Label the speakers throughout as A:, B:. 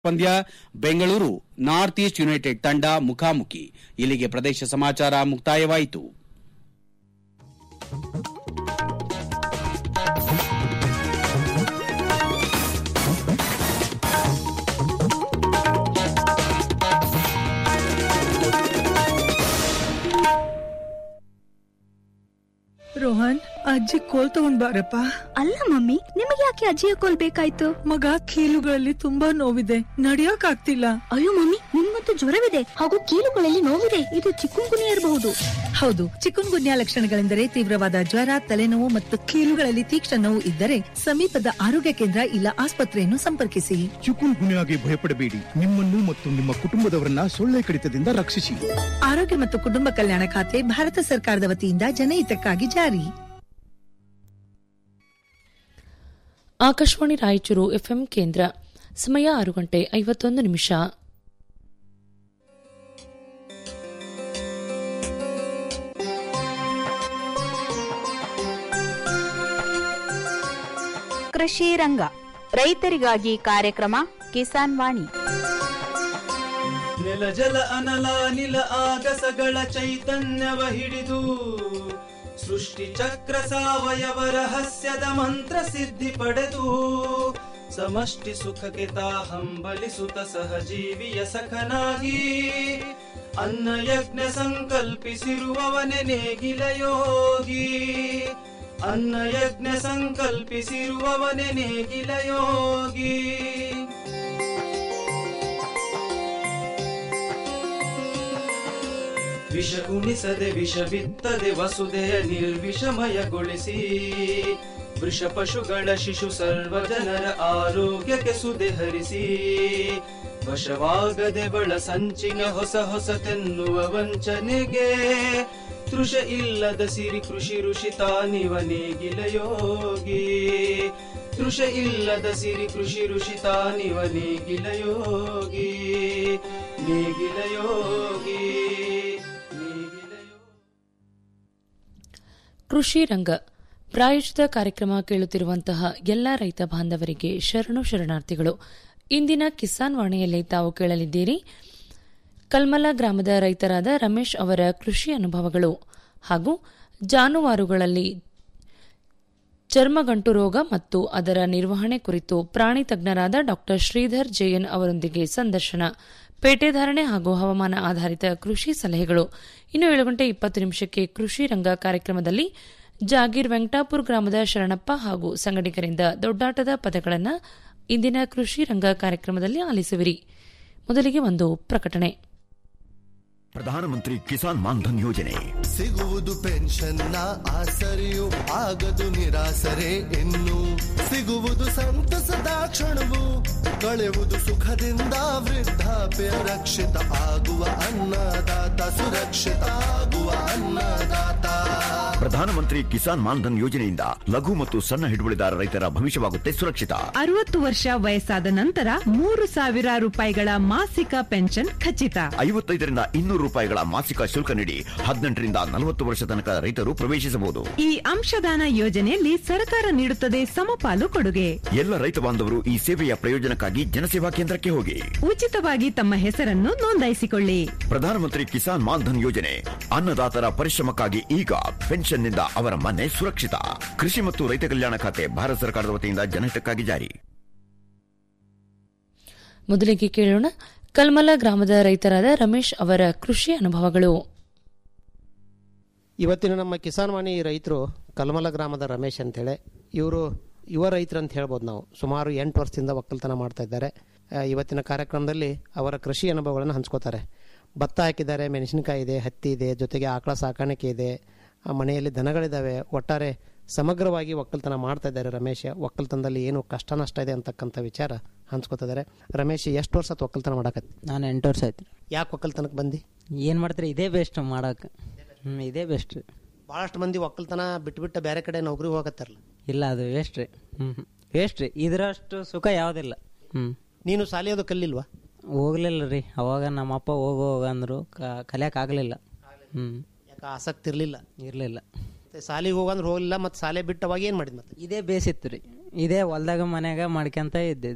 A: ಪಂದ್ಯ Bengaluru north East United ತಂಡ ಮುಖಾಮುಖಿ ಇಲ್ಲಿಗೆ ಪ್ರದೇಶ ಸಮಾಚಾರ ಮುಕ್ತಾಯವಾಯಿತು
B: ರೋಹನ್ ಅಜ್ಜಿ ಕೋಲ್ ತಗೊಂಡ್ ಬಾರಪ್ಪ
C: ಅಲ್ಲ ಮಮ್ಮಿ ನಿಮಗೆ ಯಾಕೆ ಅಜ್ಜಿಯ ಕೋಲ್ ಬೇಕಾಯ್ತು
B: ಮಗ ಕೀಲುಗಳಲ್ಲಿ ತುಂಬಾ ನೋವಿದೆ ನಡಿಯಕ್ ಆಗ್ತಿಲ್ಲ
C: ಅಯ್ಯೋ ಮಮ್ಮಿ ನಿಮ್ಮಂತೂ ಜ್ವರವಿದೆ ಹಾಗೂ ಕೀಲುಗಳಲ್ಲಿ ನೋವಿದೆ ಇದು ಚಿಕ್ಕುಂಗುನಿ ಇರಬಹುದು
B: ಹೌದು ಚಿಕನ್ ಗುನ್ಯಾ ಲಕ್ಷಣಗಳೆಂದರೆ ತೀವ್ರವಾದ ಜ್ವರ ತಲೆನೋವು ಮತ್ತು ಕೀಲುಗಳಲ್ಲಿ ತೀಕ್ಷ್ಣ ನೋವು ಇದ್ದರೆ ಸಮೀಪದ ಆರೋಗ್ಯ ಕೇಂದ್ರ ಇಲ್ಲ ಆಸ್ಪತ್ರೆಯನ್ನು ಸಂಪರ್ಕಿಸಿ
D: ಚಿಕುನ್ ಗುನ್ಯಾಗೆ ಭಯಪಡಬೇಡಿ ನಿಮ್ಮನ್ನು ಮತ್ತು ನಿಮ್ಮ ಕುಟುಂಬದವರನ್ನ ಸೊಳ್ಳೆ ಕಡಿತದಿಂದ ರಕ್ಷಿಸಿ
B: ಆರೋಗ್ಯ ಮತ್ತು ಕುಟುಂಬ ಕಲ್ಯಾಣ ಖಾತೆ ಭಾರತ ಸರ್ಕಾರದ ವತಿಯಿಂದ ಜನಹಿತಕ್ಕಾಗಿ ಜಾರಿ
E: ಆಕಾಶವಾಣಿ ರಾಯಚೂರು ಎಫ್ಎಂ ಕೇಂದ್ರ ಸಮಯ ಆರು ಗಂಟೆ ಐವತ್ತೊಂದು ನಿಮಿಷ
F: ಕೃಷಿ ರಂಗ ರೈತರಿಗಾಗಿ ಕಾರ್ಯಕ್ರಮ ಕಿಸಾನ್ ವಾಣಿ
G: ನೆಲ ಜಲ ಅನಲ ನಿಲ ಆಗಸಗಳ ಚೈತನ್ಯವ ಹಿಡಿದು ಸೃಷ್ಟಿ ಚಕ್ರ ಸಾವಯವ ರಹಸ್ಯದ ಮಂತ್ರ ಸಿದ್ಧಿ ಪಡೆದು ಸಮಷ್ಟಿ ಸುಖಕ್ಕೆ ತಾ ಹಂಬಲಿಸುತ್ತ ಸಹಜೀವಿಯ ಸಖನಾಗಿ ಅನ್ನ ಯಜ್ಞ ಸಂಕಲ್ಪಿಸಿರುವವನೆ ನೇಗಿಲ ಯೋಗಿ ಅನ್ನ ಯಜ್ಞ ಸಂಕಲ್ಪಿಸಿರುವವನೆ ನೇಗಿಲ ಯೋಗಿ ವಿಷ ಉಣಿಸದೆ ವಿಷ ಬಿತ್ತದೆ ವಸುದೆಯ ನಿರ್ವಿಷಮಯಗೊಳಿಸಿ ವೃಷ ಪಶುಗಳ ಶಿಶು ಸರ್ವ ಜನರ ಆರೋಗ್ಯಕ್ಕೆ ಸುದೆ ಹರಿಸಿ ವಶವಾಗದೆ ಬಳ ಸಂಚಿನ ಹೊಸ ಹೊಸತೆನ್ನುವ ವಂಚನೆಗೆ ತೃಷ ಇಲ್ಲದ ಸಿರಿ ಕೃಷಿ ಋಷಿ ತಾನಿವ ನೇಗಿಲ ಯೋಗಿ ತೃಷ ಇಲ್ಲದ ಸಿರಿ ಕೃಷಿ ಋಷಿ ತಾನಿವ ನೇಗಿಲ ಯೋಗಿ ನೇಗಿಲ ಯೋಗಿ ನೇಗಿಲ ಯೋಗಿ
E: ಕೃಷಿ ರಂಗ ಪ್ರಾಯೋಜಿತ ಕಾರ್ಯಕ್ರಮ ಕೇಳುತ್ತಿರುವಂತಹ ಎಲ್ಲ ರೈತ ಬಾಂಧವರಿಗೆ ಶರಣು ಶರಣಾರ್ಥಿಗಳು ಇಂದಿನ ಕಿಸಾನ್ ವಾಣಿಯಲ್ಲಿ ತಾವು ಕೇಳಲಿದ್ದೀರಿ ಕಲ್ಮಲ ಗ್ರಾಮದ ರೈತರಾದ ರಮೇಶ್ ಅವರ ಕೃಷಿ ಅನುಭವಗಳು ಹಾಗೂ ಜಾನುವಾರುಗಳಲ್ಲಿ ಚರ್ಮಗಂಟು ರೋಗ ಮತ್ತು ಅದರ ನಿರ್ವಹಣೆ ಕುರಿತು ಪ್ರಾಣಿ ತಜ್ಞರಾದ ಡಾ ಶ್ರೀಧರ್ ಜೆಎನ್ ಅವರೊಂದಿಗೆ ಸಂದರ್ಶನ ಪೇಟೆಧಾರಣೆ ಹಾಗೂ ಹವಾಮಾನ ಆಧಾರಿತ ಕೃಷಿ ಸಲಹೆಗಳು ಇನ್ನು ಏಳು ಗಂಟೆ ಇಪ್ಪತ್ತು ನಿಮಿಷಕ್ಕೆ ಕೃಷಿ ರಂಗ ಕಾರ್ಯಕ್ರಮದಲ್ಲಿ ಜಾಗೀರ್ ವೆಂಕಟಾಪುರ ಗ್ರಾಮದ ಶರಣಪ್ಪ ಹಾಗೂ ಸಂಗಡಿಗರಿಂದ ದೊಡ್ಡಾಟದ ಪದಗಳನ್ನು ಇಂದಿನ ಕೃಷಿ ರಂಗ ಕಾರ್ಯಕ್ರಮದಲ್ಲಿ ಆಲಿಸುವಿರಿ ಮೊದಲಿಗೆ ಒಂದು ಪ್ರಕಟಣೆ
H: ಪ್ರಧಾನಮಂತ್ರಿ ಕಿಸಾನ್ ಮಾನ್ಧನ್ ಯೋಜನೆ
I: ಸಿಗುವುದು ಪೆನ್ಷನ್ನ ಆಸರೆಯು ಆಗದು ನಿರಾಸರೆ ಇನ್ನು ಸಿಗುವುದು ಸಂತಸದ ಕ್ಷಣವು ಕಳೆಯುವುದು ಸುಖದಿಂದ ವೃದ್ಧಾಪ್ಯ ರಕ್ಷಿತ ಆಗುವ ಅನ್ನದಾತ ಸುರಕ್ಷಿತ ಆಗುವ ಅನ್ನದಾತ
H: ಪ್ರಧಾನಮಂತ್ರಿ ಕಿಸಾನ್ ಮಾನ್ಧನ್ ಯೋಜನೆಯಿಂದ ಲಘು ಮತ್ತು ಸಣ್ಣ ಹಿಡುವಳಿದಾರ ರೈತರ ಭವಿಷ್ಯವಾಗುತ್ತೆ ಸುರಕ್ಷಿತ
J: ಅರವತ್ತು ವರ್ಷ ವಯಸ್ಸಾದ ನಂತರ ಮೂರು ಸಾವಿರ ರೂಪಾಯಿಗಳ ಮಾಸಿಕ ಪೆನ್ಷನ್ ಖಚಿತ
H: ಐವತ್ತೈದರಿಂದ ಇನ್ನೂರು ರೂಪಾಯಿಗಳ ಮಾಸಿಕ ಶುಲ್ಕ ನೀಡಿ ಹದಿನೆಂಟರಿಂದ ನಲವತ್ತು ವರ್ಷ ತನಕ ರೈತರು ಪ್ರವೇಶಿಸಬಹುದು
J: ಈ ಅಂಶದಾನ ಯೋಜನೆಯಲ್ಲಿ ಸರ್ಕಾರ ನೀಡುತ್ತದೆ ಸಮಪಾಲು ಕೊಡುಗೆ
H: ಎಲ್ಲ ರೈತ ಬಾಂಧವರು ಈ ಸೇವೆಯ ಪ್ರಯೋಜನಕ್ಕಾಗಿ ಜನಸೇವಾ ಕೇಂದ್ರಕ್ಕೆ ಹೋಗಿ
J: ಉಚಿತವಾಗಿ ತಮ್ಮ ಹೆಸರನ್ನು ನೋಂದಾಯಿಸಿಕೊಳ್ಳಿ
H: ಪ್ರಧಾನಮಂತ್ರಿ ಕಿಸಾನ್ ಮಾನ್ಧನ್ ಯೋಜನೆ ಅನ್ನದಾತರ ಪರಿಶ್ರಮಕ್ಕಾಗಿ ಈಗ ಪೆನ್ಷನ್ನಿಂದ ಅವರ ಮನೆ ಸುರಕ್ಷಿತ ಕೃಷಿ ಮತ್ತು ರೈತ ಕಲ್ಯಾಣ ಖಾತೆ ಭಾರತ ಸರ್ಕಾರದ ವತಿಯಿಂದ ಜನಹಿತಕ್ಕಾಗಿ ಜಾರಿ
E: ಮೊದಲಿಗೆ ಕೇಳೋಣ ಕಲ್ಮಲ ಗ್ರಾಮದ ರೈತರಾದ ರಮೇಶ್ ಅವರ ಕೃಷಿ ಅನುಭವಗಳು
K: ಇವತ್ತಿನ ನಮ್ಮ ಕಿಸಾನ್ ವಾಣಿ ರೈತರು ಕಲ್ಮಲ ಗ್ರಾಮದ ರಮೇಶ್ ಅಂತೇಳಿ ಇವರು ಯುವ ರೈತರು ಅಂತ ಹೇಳ್ಬೋದು ನಾವು ಸುಮಾರು ಎಂಟು ವರ್ಷದಿಂದ ಒಕ್ಕಲ್ತನ ಮಾಡ್ತಾ ಇದ್ದಾರೆ ಆ, ಇವತ್ತಿನ ಕಾರ್ಯಕ್ರಮದಲ್ಲಿ ಅವರ ಕೃಷಿ ಅನುಭವಗಳನ್ನು ಹಂಚ್ಕೋತಾರೆ ಭತ್ತ ಹಾಕಿದ್ದಾರೆ ಮೆಣಸಿನಕಾಯಿ ಇದೆ ಹತ್ತಿ ಇದೆ ಜೊತೆಗೆ ಆಕಳ ಸಾಕಾಣಿಕೆ ಇದೆ ಆ, ಮನೆಯಲ್ಲಿ ದನಗಳಿದ್ದಾವೆ ಒಟ್ಟಾರೆ ಸಮಗ್ರವಾಗಿ ಒಕ್ಕಲ್ತನ ಮಾಡ್ತಾ ಇದ್ದಾರೆ ರಮೇಶ್ ಒಕ್ಕಲ್ತನದಲ್ಲಿ ಏನು ಕಷ್ಟ ನಷ್ಟ ಇದೆ ಅಂತಕ್ಕಂಥ ವಿಚಾರ ಹಂಚ್ಕೋತಿದ್ದಾರೆ ರಮೇಶ್ ಎಷ್ಟು ವರ್ಷ ಆತು ಒಕ್ಕಲ್ತನ ಮಾಡಕತ್ತಿ
L: ನಾನು ಎಂಟು ವರ್ಷ ಆಯ್ತು
K: ಯಾಕೆ ಒಕ್ಕಲ್ತನಕ್ಕೆ ಬಂದು
L: ಏನು ಮಾಡ್ತೀರಿ ಇದೇ ಬೆಸ್ಟ್ ಮಾಡಕ್ಕೆ ಹ್ಞೂ ಇದೇ ಬೆಸ್ಟ್ ರೀ
K: ಭಾಳಷ್ಟು ಮಂದಿ ಒಕ್ಕಲ್ತನ ಬಿಟ್ಬಿಟ್ಟು ಬೇರೆ ಕಡೆ ನೌಕರಿಗೆ ಹೋಗತ್ತಾರಲ್ಲ
L: ಇಲ್ಲ ಅದು ವೇಸ್ಟ್ ರೀ ಹ್ಞೂ ಹ್ಞೂ ವೇಸ್ಟ್ ರೀ ಇದರಷ್ಟು ಸುಖ ಯಾವುದಿಲ್ಲ ಹ್ಞೂ
K: ನೀನು ಸಾಲಿಯೋದು ಕಲ್ಲಿಲ್ವಾ
L: ಹೋಗ್ಲಿಲ್ಲ ರೀ ಅವಾಗ ನಮ್ಮ ಅಪ್ಪ ಹೋಗು ಹೋಗ ಅಂದರು ಕಲಿಯಕ್ಕೆ ಆಗಲಿಲ್ಲ ಹ್ಞೂ
K: ಯಾಕೆ ಆಸಕ್ತಿ ಇರಲಿಲ್ಲ
L: ಇರಲಿಲ್ಲ
K: ಸಾಲಿಗೆ ಹೋಗಂದ್ರೆ ಹೋಗಲಿಲ್ಲ ಮತ್ತು ಸಾಲೆ ಬಿಟ್ಟು ಅವಾಗ ಏನು ಮಾಡಿದ್ ಮತ್ತೆ
L: ಇದೇ ಬೇಸಿತ್ತು ರೀ ಇದೇ ಹೊಲ್ದಾಗ ಮನ್ಯಾಗ ಮಾಡ್ಕೊಂತ ಇದ್ದಿದ್ದೆ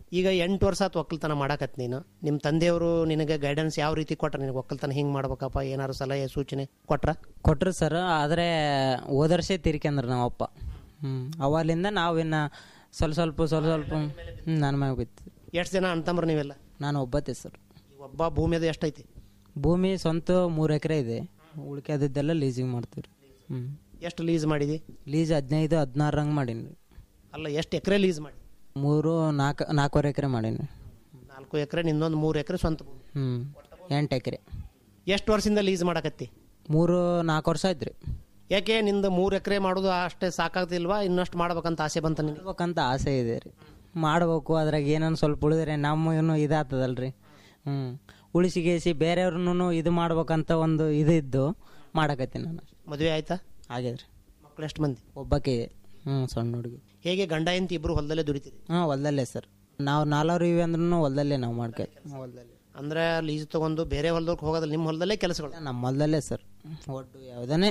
K: ಈಗ ಎಂಟು ವರ್ಷ ಆತು ಒಕ್ಕಲ್ತನ ಮಾಡಾಕತ್ ನೀನು ನಿಮ್ಮ ತಂದೆಯವರು ನಿನಗೆ ಗೈಡೆನ್ಸ್ ಯಾವ ರೀತಿ ಕೊಟ್ರ ನಿನಗೆ ಒಕ್ಕಲ್ತನ ಹಿಂಗೆ ಮಾಡ್ಬೇಕಪ್ಪ ಏನಾರು ಸಲಹೆ ಸೂಚನೆ ಕೊಟ್ರ
L: ಕೊಟ್ರು ಸರ್ ಆದರೆ ಹೋದ ವರ್ಷ ತೀರ್ಕೊಂಡ್ರು ನಮ್ಮಪ್ಪ ಹ್ಞೂ ಅವಾಲಿಂದ ನಾವಿನ್ನ ಸ್ವಲ್ಪ ಸ್ವಲ್ಪ ಸ್ವಲ್ಪ ಸ್ವಲ್ಪ ಹ್ಞೂ ನನ್ನ ಮ್ಯಾಗ ಬಿತ್ತು
K: ಎಷ್ಟು ಜನ ಅಣ್ತಂಬ್ರು ನೀವೆಲ್ಲ
L: ನಾನು ಒಬ್ಬತ್ತೆ ಸರ್
K: ಈ ಒಬ್ಬ ಭೂಮಿ ಅದು ಎಷ್ಟೈತಿ
L: ಭೂಮಿ ಸ್ವಂತ ಮೂರು ಎಕರೆ ಇದೆ ಉಳ್ಕೆದದ್ದೆಲ್ಲ ಲೀಸಿಂಗ್ ಮಾಡ್ತೀವಿ ಹ್ಞೂ
K: ಎಷ್ಟು ಲೀಸ್ ಮಾಡಿದಿ
L: ಲೀಸ್ ಹದಿನೈದು ಹದಿನಾರು ಹಂಗೆ ಮಾಡೀನಿ ರೀ
K: ಅಲ್ಲ ಎಷ್ಟು ಎಕರೆ ಲೀಸ್ ಮಾಡಿ
L: ಮೂರು ನಾಲ್ಕು ನಾಲ್ಕೂವರೆ ಎಕರೆ ಮಾಡೀನಿ
K: ನಾಲ್ಕು ಎಕರೆ ನಿಂದೊಂದು ಮೂರು ಎಕರೆ ಸ್ವಂತ ಭೂಮಿ
L: ಹ್ಞೂ ಎಂಟು ಎಕರೆ
K: ಎಷ್ಟು ವರ್ಷದಿಂದ ಲೀಸ್ ಮಾಡಕತ್ತಿ
L: ಮೂರು ನಾಲ್ಕು ವರ್ಷ ಆಯ್ತು ರೀ
K: ಯಾಕೆ ನಿಂದು ಮೂರು ಎಕರೆ ಮಾಡೋದು ಅಷ್ಟೇ ಸಾಕಾಗ್ತಿಲ್ವಾ ಇನ್ನಷ್ಟು ಮಾಡ್ಬೇಕಂತ ಆಸೆ ಬಂತ ನಿನಗೆ
L: ಮಾಡ್ಬೇಕಂತ ಆಸೆ ಇದೆ ರೀ ಮಾಡ್ಬೇಕು ಅದ್ರಾಗ ಏನನ್ನು ಸ್ವಲ್ಪ ಉಳಿದ್ರೆ ನಮ್ಮನ್ನು ಇದಾಗ್ತದಲ್ರಿ ಹ್ಞೂ ಉಳಿಸಿಗೇಸಿ ಬೇರೆಯವ್ರನ್ನೂ ಇದು ಮಾಡ್ಬೇಕಂತ ಒಂದು ಇದು ಇದ್ದು ಮಾಡಕತ್ತೀನಿ ನಾನು
K: ಮದುವೆ ಆಯ್ತಾ
L: ಆಗ್ಯದ ರೀ
K: ಮಕ್ಳು ಎಷ್ಟು ಮಂದಿ
L: ಒಬ್ಬಕ್ಕೆ ಹ್ಞೂ ಸಣ್ಣ ಹುಡುಗಿ
K: ಹೇಗೆ ಗಂಡ ಹೆಂಡತಿ ಇಬ್ರು ಹೊಲದಲ್ಲೇ ದುಡಿತೀರಿ
L: ಹಾಂ ಹೊಲದಲ್ಲೇ ಸರ್ ನಾವು ನಾಲ್ವರು ಇವೆ ಅಂದ್ರೂ ಹೊಲದಲ್ಲೇ ನಾವು ಮಾಡ್ಕೊ ಹೊಲದಲ್ಲೇ
K: ಅಂದ್ರೆ ಲೀಸ್ ತಗೊಂಡು ಬೇರೆ ಹೊಲದಕ್ಕೆ ಹೋಗೋದಿಲ್ಲ ನಿಮ್ಮ ಹೊಲದಲ್ಲೇ ಕೆಲಸಗಳು
L: ನಮ್ಮ ಹೊಲದಲ್ಲೇ ಸರ್ ಒಟ್ಟು ಯಾವುದನ್ನೇ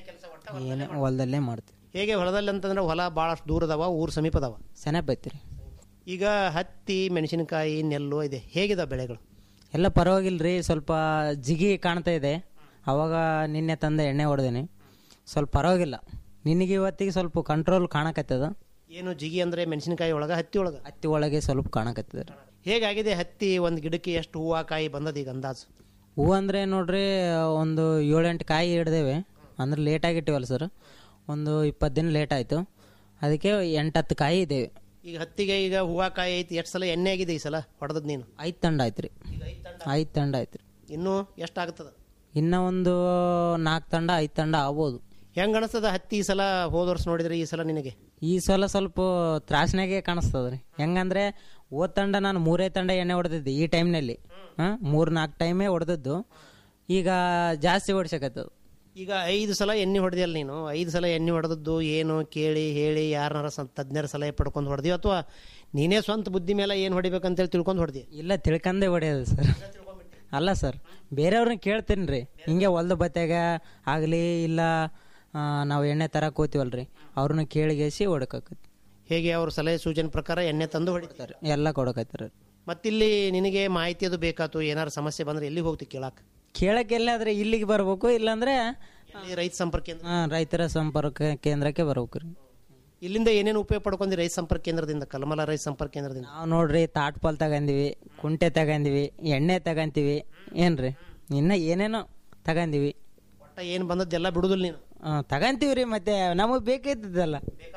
L: ಏನೇ ಹೊಲದಲ್ಲೇ ಮಾಡ್ತೀವಿ
K: ಹೇಗೆ ಹೊಲದಲ್ಲಿ ಅಂತಂದ್ರೆ ಹೊಲ ಭಾಳಷ್ಟು ದೂರ ಅದಾವ ಊರು ಸಮೀಪ ಅದಾವ
L: ಸೆನೆಪ್ ಐತಿ ರೀ
K: ಈಗ ಹತ್ತಿ ಮೆಣಸಿನಕಾಯಿ ನೆಲ್ಲು ಇದೆ ಹೇಗಿದಾವ ಬೆಳೆಗಳು
L: ಎಲ್ಲ ಪರವಾಗಿಲ್ಲ ರೀ ಸ್ವಲ್ಪ ಜಿಗಿ ಕಾಣ್ತಾ ಇದೆ ಅವಾಗ ನಿನ್ನೆ ತಂದೆ ಎಣ್ಣೆ ಹೊಡೆದೀನಿ ಸ್ವಲ್ಪ ಪರವಾಗಿಲ್ಲ ನಿನಗೆ ಇವತ್ತಿಗೆ ಸ್ವಲ್ಪ ಕಂಟ್ರೋಲ್ ಕಾಣಕತ್ತದ
K: ಏನು ಜಿಗಿ ಅಂದ್ರೆ ಮೆಣಸಿನಕಾಯಿ ಒಳಗ ಹತ್ತಿ ಒಳಗ
L: ಹತ್ತಿ ಒಳಗೆ ಸ್ವಲ್ಪ ಕಾಣಕತ್ತದ ರೀ
K: ಹೇಗಾಗಿದೆ ಹತ್ತಿ ಒಂದು ಗಿಡಕ್ಕೆ ಎಷ್ಟು ಹೂವು ಕಾಯಿ ಬಂದದ ಈಗ ಅಂದಾಜು
L: ಹೂ ಅಂದರೆ ನೋಡ್ರಿ ಒಂದು ಏಳೆಂಟು ಕಾಯಿ ಹಿಡ್ದೇವೆ ಅಂದ್ರೆ ಲೇಟಾಗಿ ಇಟ್ಟಿವಲ್ಲ ಸರ್ ಒಂದು ಇಪ್ಪತ್ತು ದಿನ ಲೇಟ್ ಆಯಿತು ಅದಕ್ಕೆ ಎಂಟು ಹತ್ತು ಕಾಯಿ ಇದ್ದೇವೆ
K: ಈಗ ಹತ್ತಿಗೆ ಈಗ ಹೂವು ಕಾಯಿ ಐತಿ ಎಷ್ಟು ಸಲ ಎಣ್ಣೆ ಆಗಿದೆ ಈ ಸಲ ಹೊಡೆದದ್ ನೀನು
L: ಐದು ತಂಡ ಆಯ್ತು ರೀ ಐದು ತಂಡ ಆಯ್ತು ರೀ
K: ಇನ್ನೂ ಎಷ್ಟಾಗ್ತದ
L: ಇನ್ನೂ ಒಂದು ನಾಲ್ಕು ತಂಡ ಐದು ತಂಡ ಆಗ್ಬೋದು
K: ಹೆಂಗ್ ಅನಿಸ್ತದ ಹತ್ತಿ ಈ ಸಲ ಹೋದ ವರ್ಷ ನೋಡಿದ್ರೆ ಈ ಸಲ ನಿನಗೆ
L: ಈ ಸಲ ಸ್ವಲ್ಪ ತ್ರಾಸನಾಗೆ ಕಾಣಿಸ್ತದ ರೀ ಹೆಂಗಂದ್ರೆ ಓದ್ ತಂಡ ನಾನು ಮೂರೇ ತಂಡ ಎಣ್ಣೆ ಹೊಡೆದಿದ್ದೆ ಈ ಟೈಮ್ನಲ್ಲಿ ಹಾಂ ಮೂರು ನಾಲ್ಕು ಟೈಮೇ ಹೊಡೆದದ್ದು ಈಗ ಜಾಸ್ತಿ ಹೊಡ್ಸಕತ್ತದ
K: ಈಗ ಐದು ಸಲ ಎಣ್ಣೆ ಹೊಡೆದಿಯಲ್ಲ ನೀನು ಐದು ಸಲ ಎಣ್ಣೆ ಹೊಡೆದದ್ದು ಏನು ಕೇಳಿ ಹೇಳಿ ಯಾರನ್ನಾರ ಸ ತಜ್ಞರ ಸಲಹೆ ಪಡ್ಕೊಂಡು ಹೊಡೆದಿ ಅಥವಾ ನೀನೇ ಸ್ವಂತ ಬುದ್ಧಿ ಮೇಲೆ ಏನು ಹೊಡಿಬೇಕಂತೇಳಿ ತಿಳ್ಕೊಂಡು ಹೊಡೆದಿ
L: ಇಲ್ಲ ತಿಳ್ಕಂದೇ ಹೊಡೆಯೋದು ಸರ್ ಅಲ್ಲ ಸರ್ ಬೇರೆಯವ್ರನ್ನ ಕೇಳ್ತೀನಿ ರೀ ಹಿಂಗೆ ಹೊಲ್ದ ಬತ್ಯಾಗ ಆಗಲಿ ಇಲ್ಲ ನಾವು ಎಣ್ಣೆ ತರಕ್ಕೆ ಹೋಗ್ತೀವಲ್ರಿ ಅವ್ರನ್ನ ಕೇಳಿಗೇಸಿ ಹೊಡಕತ್ತಿ
K: ಹೇಗೆ ಅವ್ರ ಸಲಹೆ ಸೂಚನೆ ಪ್ರಕಾರ ಎಣ್ಣೆ ತಂದು ಹೊಡಿತಾರೆ
L: ಎಲ್ಲ ಕೊಡಕತ್ತಾರ
K: ಮತ್ತಿಲ್ಲಿ ನಿನಗೆ ಮಾಹಿತಿ ಅದು ಬೇಕಾತು ಏನಾರು ಸಮಸ್ಯೆ ಬಂದ್ರೆ ಎಲ್ಲಿಗೆ ಹೋಗ್ತಿ ಕೇಳಾಕ
L: ಕೇಳಕ್ಕೆ ಎಲ್ಲಾದ್ರೆ ಇಲ್ಲಿಗೆ ಬರ್ಬೇಕು ಇಲ್ಲಾಂದ್ರೆ
K: ಇಲ್ಲಿ ರೈತ ಸಂಪರ್ಕ ಕೇಂದ್ರ
L: ಆ, ರೈತರ ಸಂಪರ್ಕ ಕೇಂದ್ರಕ್ಕೆ ಬರ್ಬೇಕು ರೀ
K: ಇಲ್ಲಿಂದ ಏನೇನು ಉಪಯೋಗ ಪಡ್ಕೊಂಡಿ ರೈತ ಸಂಪರ್ಕ ಕೇಂದ್ರದಿಂದ ಕಲಮಲ ರೈತ ಸಂಪರ್ಕ ಕೇಂದ್ರದಿಂದ
L: ನಾವು ನೋಡ್ರಿ ತಾಟ್ಪಾಲ್ ತಗಂದಿವಿ ಕುಂಟೆ ತಗಂದಿವಿ ಎಣ್ಣೆ ತಗಂತೀವಿ ಏನ್ರಿ ಇನ್ನ ಏನೇನೋ ತಗಂದಿವಿ
K: ಒಟ್ಟ ಏನು ಬಂದದ್ದೆಲ್ಲ ಬಿಡುದಿಲ್ಲ ನೀನು
L: ಆ, ತಗಂತೀವಿ ರೀ ಮತ್ತೆ ನಮಗೆ ಬೇಕಿದ್ದಲ್ಲ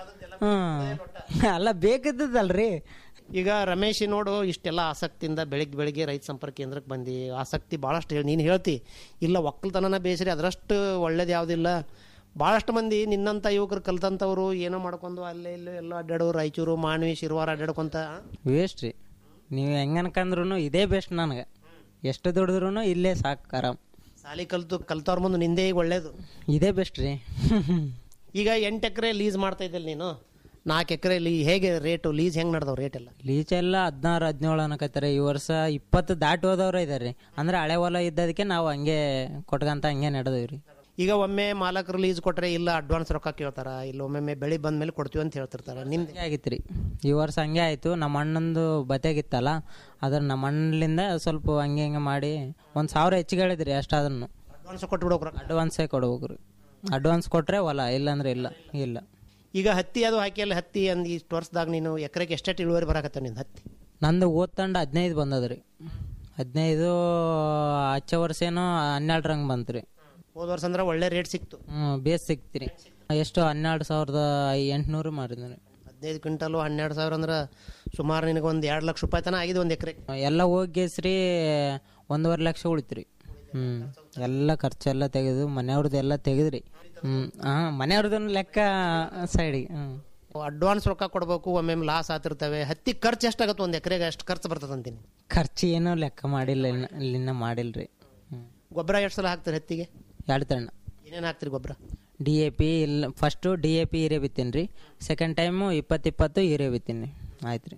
L: ಹ್ಮ್ ಅಲ್ಲ ಬೇಕಿದ್ದಲ್ರಿ
K: ಈಗ ರಮೇಶ್ ನೋಡು ಇಷ್ಟೆಲ್ಲ ಆಸಕ್ತಿಯಿಂದ ಬೆಳಿಗ್ಗೆ ಬೆಳಿಗ್ಗೆ ರೈತ ಸಂಪರ್ಕ ಕೇಂದ್ರಕ್ಕೆ ಬಂದು ಆಸಕ್ತಿ ಭಾಳಷ್ಟು ಹೇಳಿ ನೀನು ಹೇಳ್ತಿ ಇಲ್ಲ ಒಕ್ಕಲ್ತನನ ಬೇಸರಿ ಅದರಷ್ಟು ಒಳ್ಳೇದು ಯಾವುದಿಲ್ಲ ಭಾಳಷ್ಟು ಮಂದಿ ನಿನ್ನಂಥ ಯುವಕರು ಕಲ್ತಂಥವ್ರು ಏನೋ ಮಾಡ್ಕೊಂಡು ಅಲ್ಲೇ ಇಲ್ಲೇ ಎಲ್ಲ ಅಡ್ಡಾಡು ರಾಯಚೂರು ಮಾನ್ವಿ ಶಿರ್ವಾರ ಅಡ್ಡಾಡ್ಕೊಂತ
L: ವೇಸ್ಟ್ ರೀ ನೀವು ಹೆಂಗ ಅನ್ಕಂದ್ರು ಇದೇ ಬೆಸ್ಟ್ ನನಗೆ ಎಷ್ಟು ದುಡಿದ್ರು ಇಲ್ಲೇ ಸಾಕು ಆರಾಮ್
K: ಸಾಲಿ ಕಲ್ತು ಕಲ್ತವ್ರ ಮುಂದೆ ನಿಂದೇ ಈಗ ಒಳ್ಳೇದು
L: ಇದೇ ಬೆಸ್ಟ್ ರೀ
K: ಈಗ ಎಂಟು ಎಕರೆ ಲೀಸ್ ಮಾಡ್ತಾ ಇದ್ದಲ್ಲಿ ನೀನು ನಾಲ್ಕು ಎಕರೆ ಲೀ ಹೇಗೆ ರೇಟು ಲೀಸ್ ಹೆಂಗೆ ನಡೆದವು ರೇಟ್ ಎಲ್ಲ
L: ಲೀಚ್ ಎಲ್ಲ ಹದಿನಾರು ಹದಿನೇಳು ಅನ್ನಕತ್ತಾರೆ ಈ ವರ್ಷ ಇಪ್ಪತ್ತು ದಾಟಿ ಹೋದವ್ರು ಇದಾರೆ ರೀ ಅಂದ್ರೆ ಹಳೆ ಹೊಲ ಇದ್ದದಕ್ಕೆ ನಾವು ಹಂಗೆ ಕೊಟ್ಕಂತ ಹಂಗೆ ನಡೆದೀವಿ ರೀ
K: ಈಗ ಒಮ್ಮೆ ಮಾಲಕರು ಲೀಸ್ ಕೊಟ್ರೆ ಇಲ್ಲ ಅಡ್ವಾನ್ಸ್ ರೊಕ್ಕ ಕೇಳ್ತಾರ ಇಲ್ಲ ಒಮ್ಮೊಮ್ಮೆ ಬೆಳೆ ಬಂದ ಮೇಲೆ ಕೊಡ್ತೀವಿ ಅಂತ ಹೇಳ್ತಿರ್ತಾರ ನಿಮ್ದು
L: ಹಂಗೆ ಆಗಿತ್ತು ರೀ ಈ ವರ್ಷ ಹಂಗೆ ಆಯಿತು ನಮ್ಮ ಅಣ್ಣಂದು ಬತೆಗಿತ್ತಲ್ಲ ಅದ್ರ ನಮ್ಮ ಅಣ್ಣಲಿಂದ ಸ್ವಲ್ಪ ಹಂಗೆ ಹಿಂಗೆ ಮಾಡಿ ಒಂದು ಸಾವಿರ ಹೆಚ್ಚಿಗೆ ಹೇಳಿದ್ರಿ ಅಷ್ಟಾದ್ರೂ
K: ಅಡ್ವಾನ್ಸ್ ಕೊಟ್ಬಿಡೋಕ್ರ
L: ಅಡ್ವಾನ್ಸೇ ಕೊಡ್ಬೇಕು ರೀ ಅಡ್ವಾನ್ಸ್ ಕೊಟ್ರೆ ಹೊಲ ಇಲ್ಲಾಂದ್ರೆ ಇಲ್ಲ ಇಲ್ಲ
K: ಈಗ ಹತ್ತಿ ಅದು ಹಾಕಿಯಲ್ಲಿ ಹತ್ತಿ ಅಂದ್ ಇಷ್ಟು ವರ್ಷದಾಗ ನೀನು ಎಕರೆಗೆ ಎಷ್ಟೆಷ್ಟು ಇಳುವರಿ ಬರಾಕತ್ತ ನಿಂದು ಹತ್ತಿ
L: ನಂದು ಓದ್ತಂಡ ಹದಿನೈದು ಬಂದದ ರೀ ಹದಿನೈದು ಹಚ್ಚ ವರ್ಷ ಏನೋ ಹನ್ನೆರಡರಂಗೆ ಬಂತು ರೀ
K: ಹೋದ ವರ್ಷ ಅಂದ್ರೆ ಒಳ್ಳೆ ರೇಟ್ ಸಿಕ್ತು
L: ಹ್ಞೂ ಬೇಸ್ ಸಿಕ್ತಿರಿ ಎಷ್ಟು ಹನ್ನೆರಡು ಸಾವಿರದ ಎಂಟುನೂರು ಮಾಡಿದ್ರಿ
K: ಹದಿನೈದು ಕ್ವಿಂಟಲು ಹನ್ನೆರಡು ಸಾವಿರ ಅಂದ್ರೆ ಸುಮಾರು ನಿನಗೆ ಒಂದು ಎರಡು ಲಕ್ಷ ರೂಪಾಯಿ ತನಕ ಆಗಿದೆ ಒಂದು ಎಕರೆ
L: ಎಲ್ಲ ಹೋಗಿಸ್ರಿ ಒಂದೂವರೆ ಲಕ್ಷ ಉಳಿತ್ರಿ ಹ್ಞೂ ಎಲ್ಲ ಖರ್ಚೆಲ್ಲ ತೆಗೆದು ಮನೆಯವ್ರದ್ದು ಎಲ್ಲ ತೆಗೆದ್ರಿ ಹ್ಞೂ ಹಾಂ ಮನೆಯವ್ರದ್ದು ಲೆಕ್ಕ ಸೈಡಿಗೆ ಹ್ಞೂ
K: ಅಡ್ವಾನ್ಸ್ ರೊಕ್ಕ ಕೊಡಬೇಕು ಒಮ್ಮೆ ಲಾಸ್ ಆತಿರ್ತವೆ ಹತ್ತಿ ಖರ್ಚು ಎಷ್ಟಾಗತ್ತೆ ಒಂದು ಎಕರೆಗೆ ಎಷ್ಟು ಖರ್ಚು ಬರ್ತದೆ ಅಂತೀನಿ
L: ಖರ್ಚು ಏನೂ ಲೆಕ್ಕ ಮಾಡಿಲ್ಲ ಇನ್ನ ಇಲ್ಲಿನ ಮಾಡಿಲ್ಲ ರೀ ಹ್ಞೂ
K: ಗೊಬ್ಬರ ಎಷ್ಟು ಸಲ ಹಾಕ್ತಾರೆ ಹತ್ತಿಗೆ
L: ಎರಡು ತಣ್ಣ
K: ಏನೇನು ಹಾಕ್ತೀರಿ ಗೊಬ್ಬರ
L: ಡಿ ಎ ಪಿ ಇಲ್ಲ ಫಸ್ಟು ಡಿ ಎ ಪಿ ಹೀರೆ ಬಿತ್ತೀನಿ ರೀ ಸೆಕೆಂಡ್ ಟೈಮು ಇಪ್ಪತ್ತು ಇಪ್ಪತ್ತು ಹೀರೆ ಬಿತ್ತೀನಿ ಆಯ್ತು ರೀ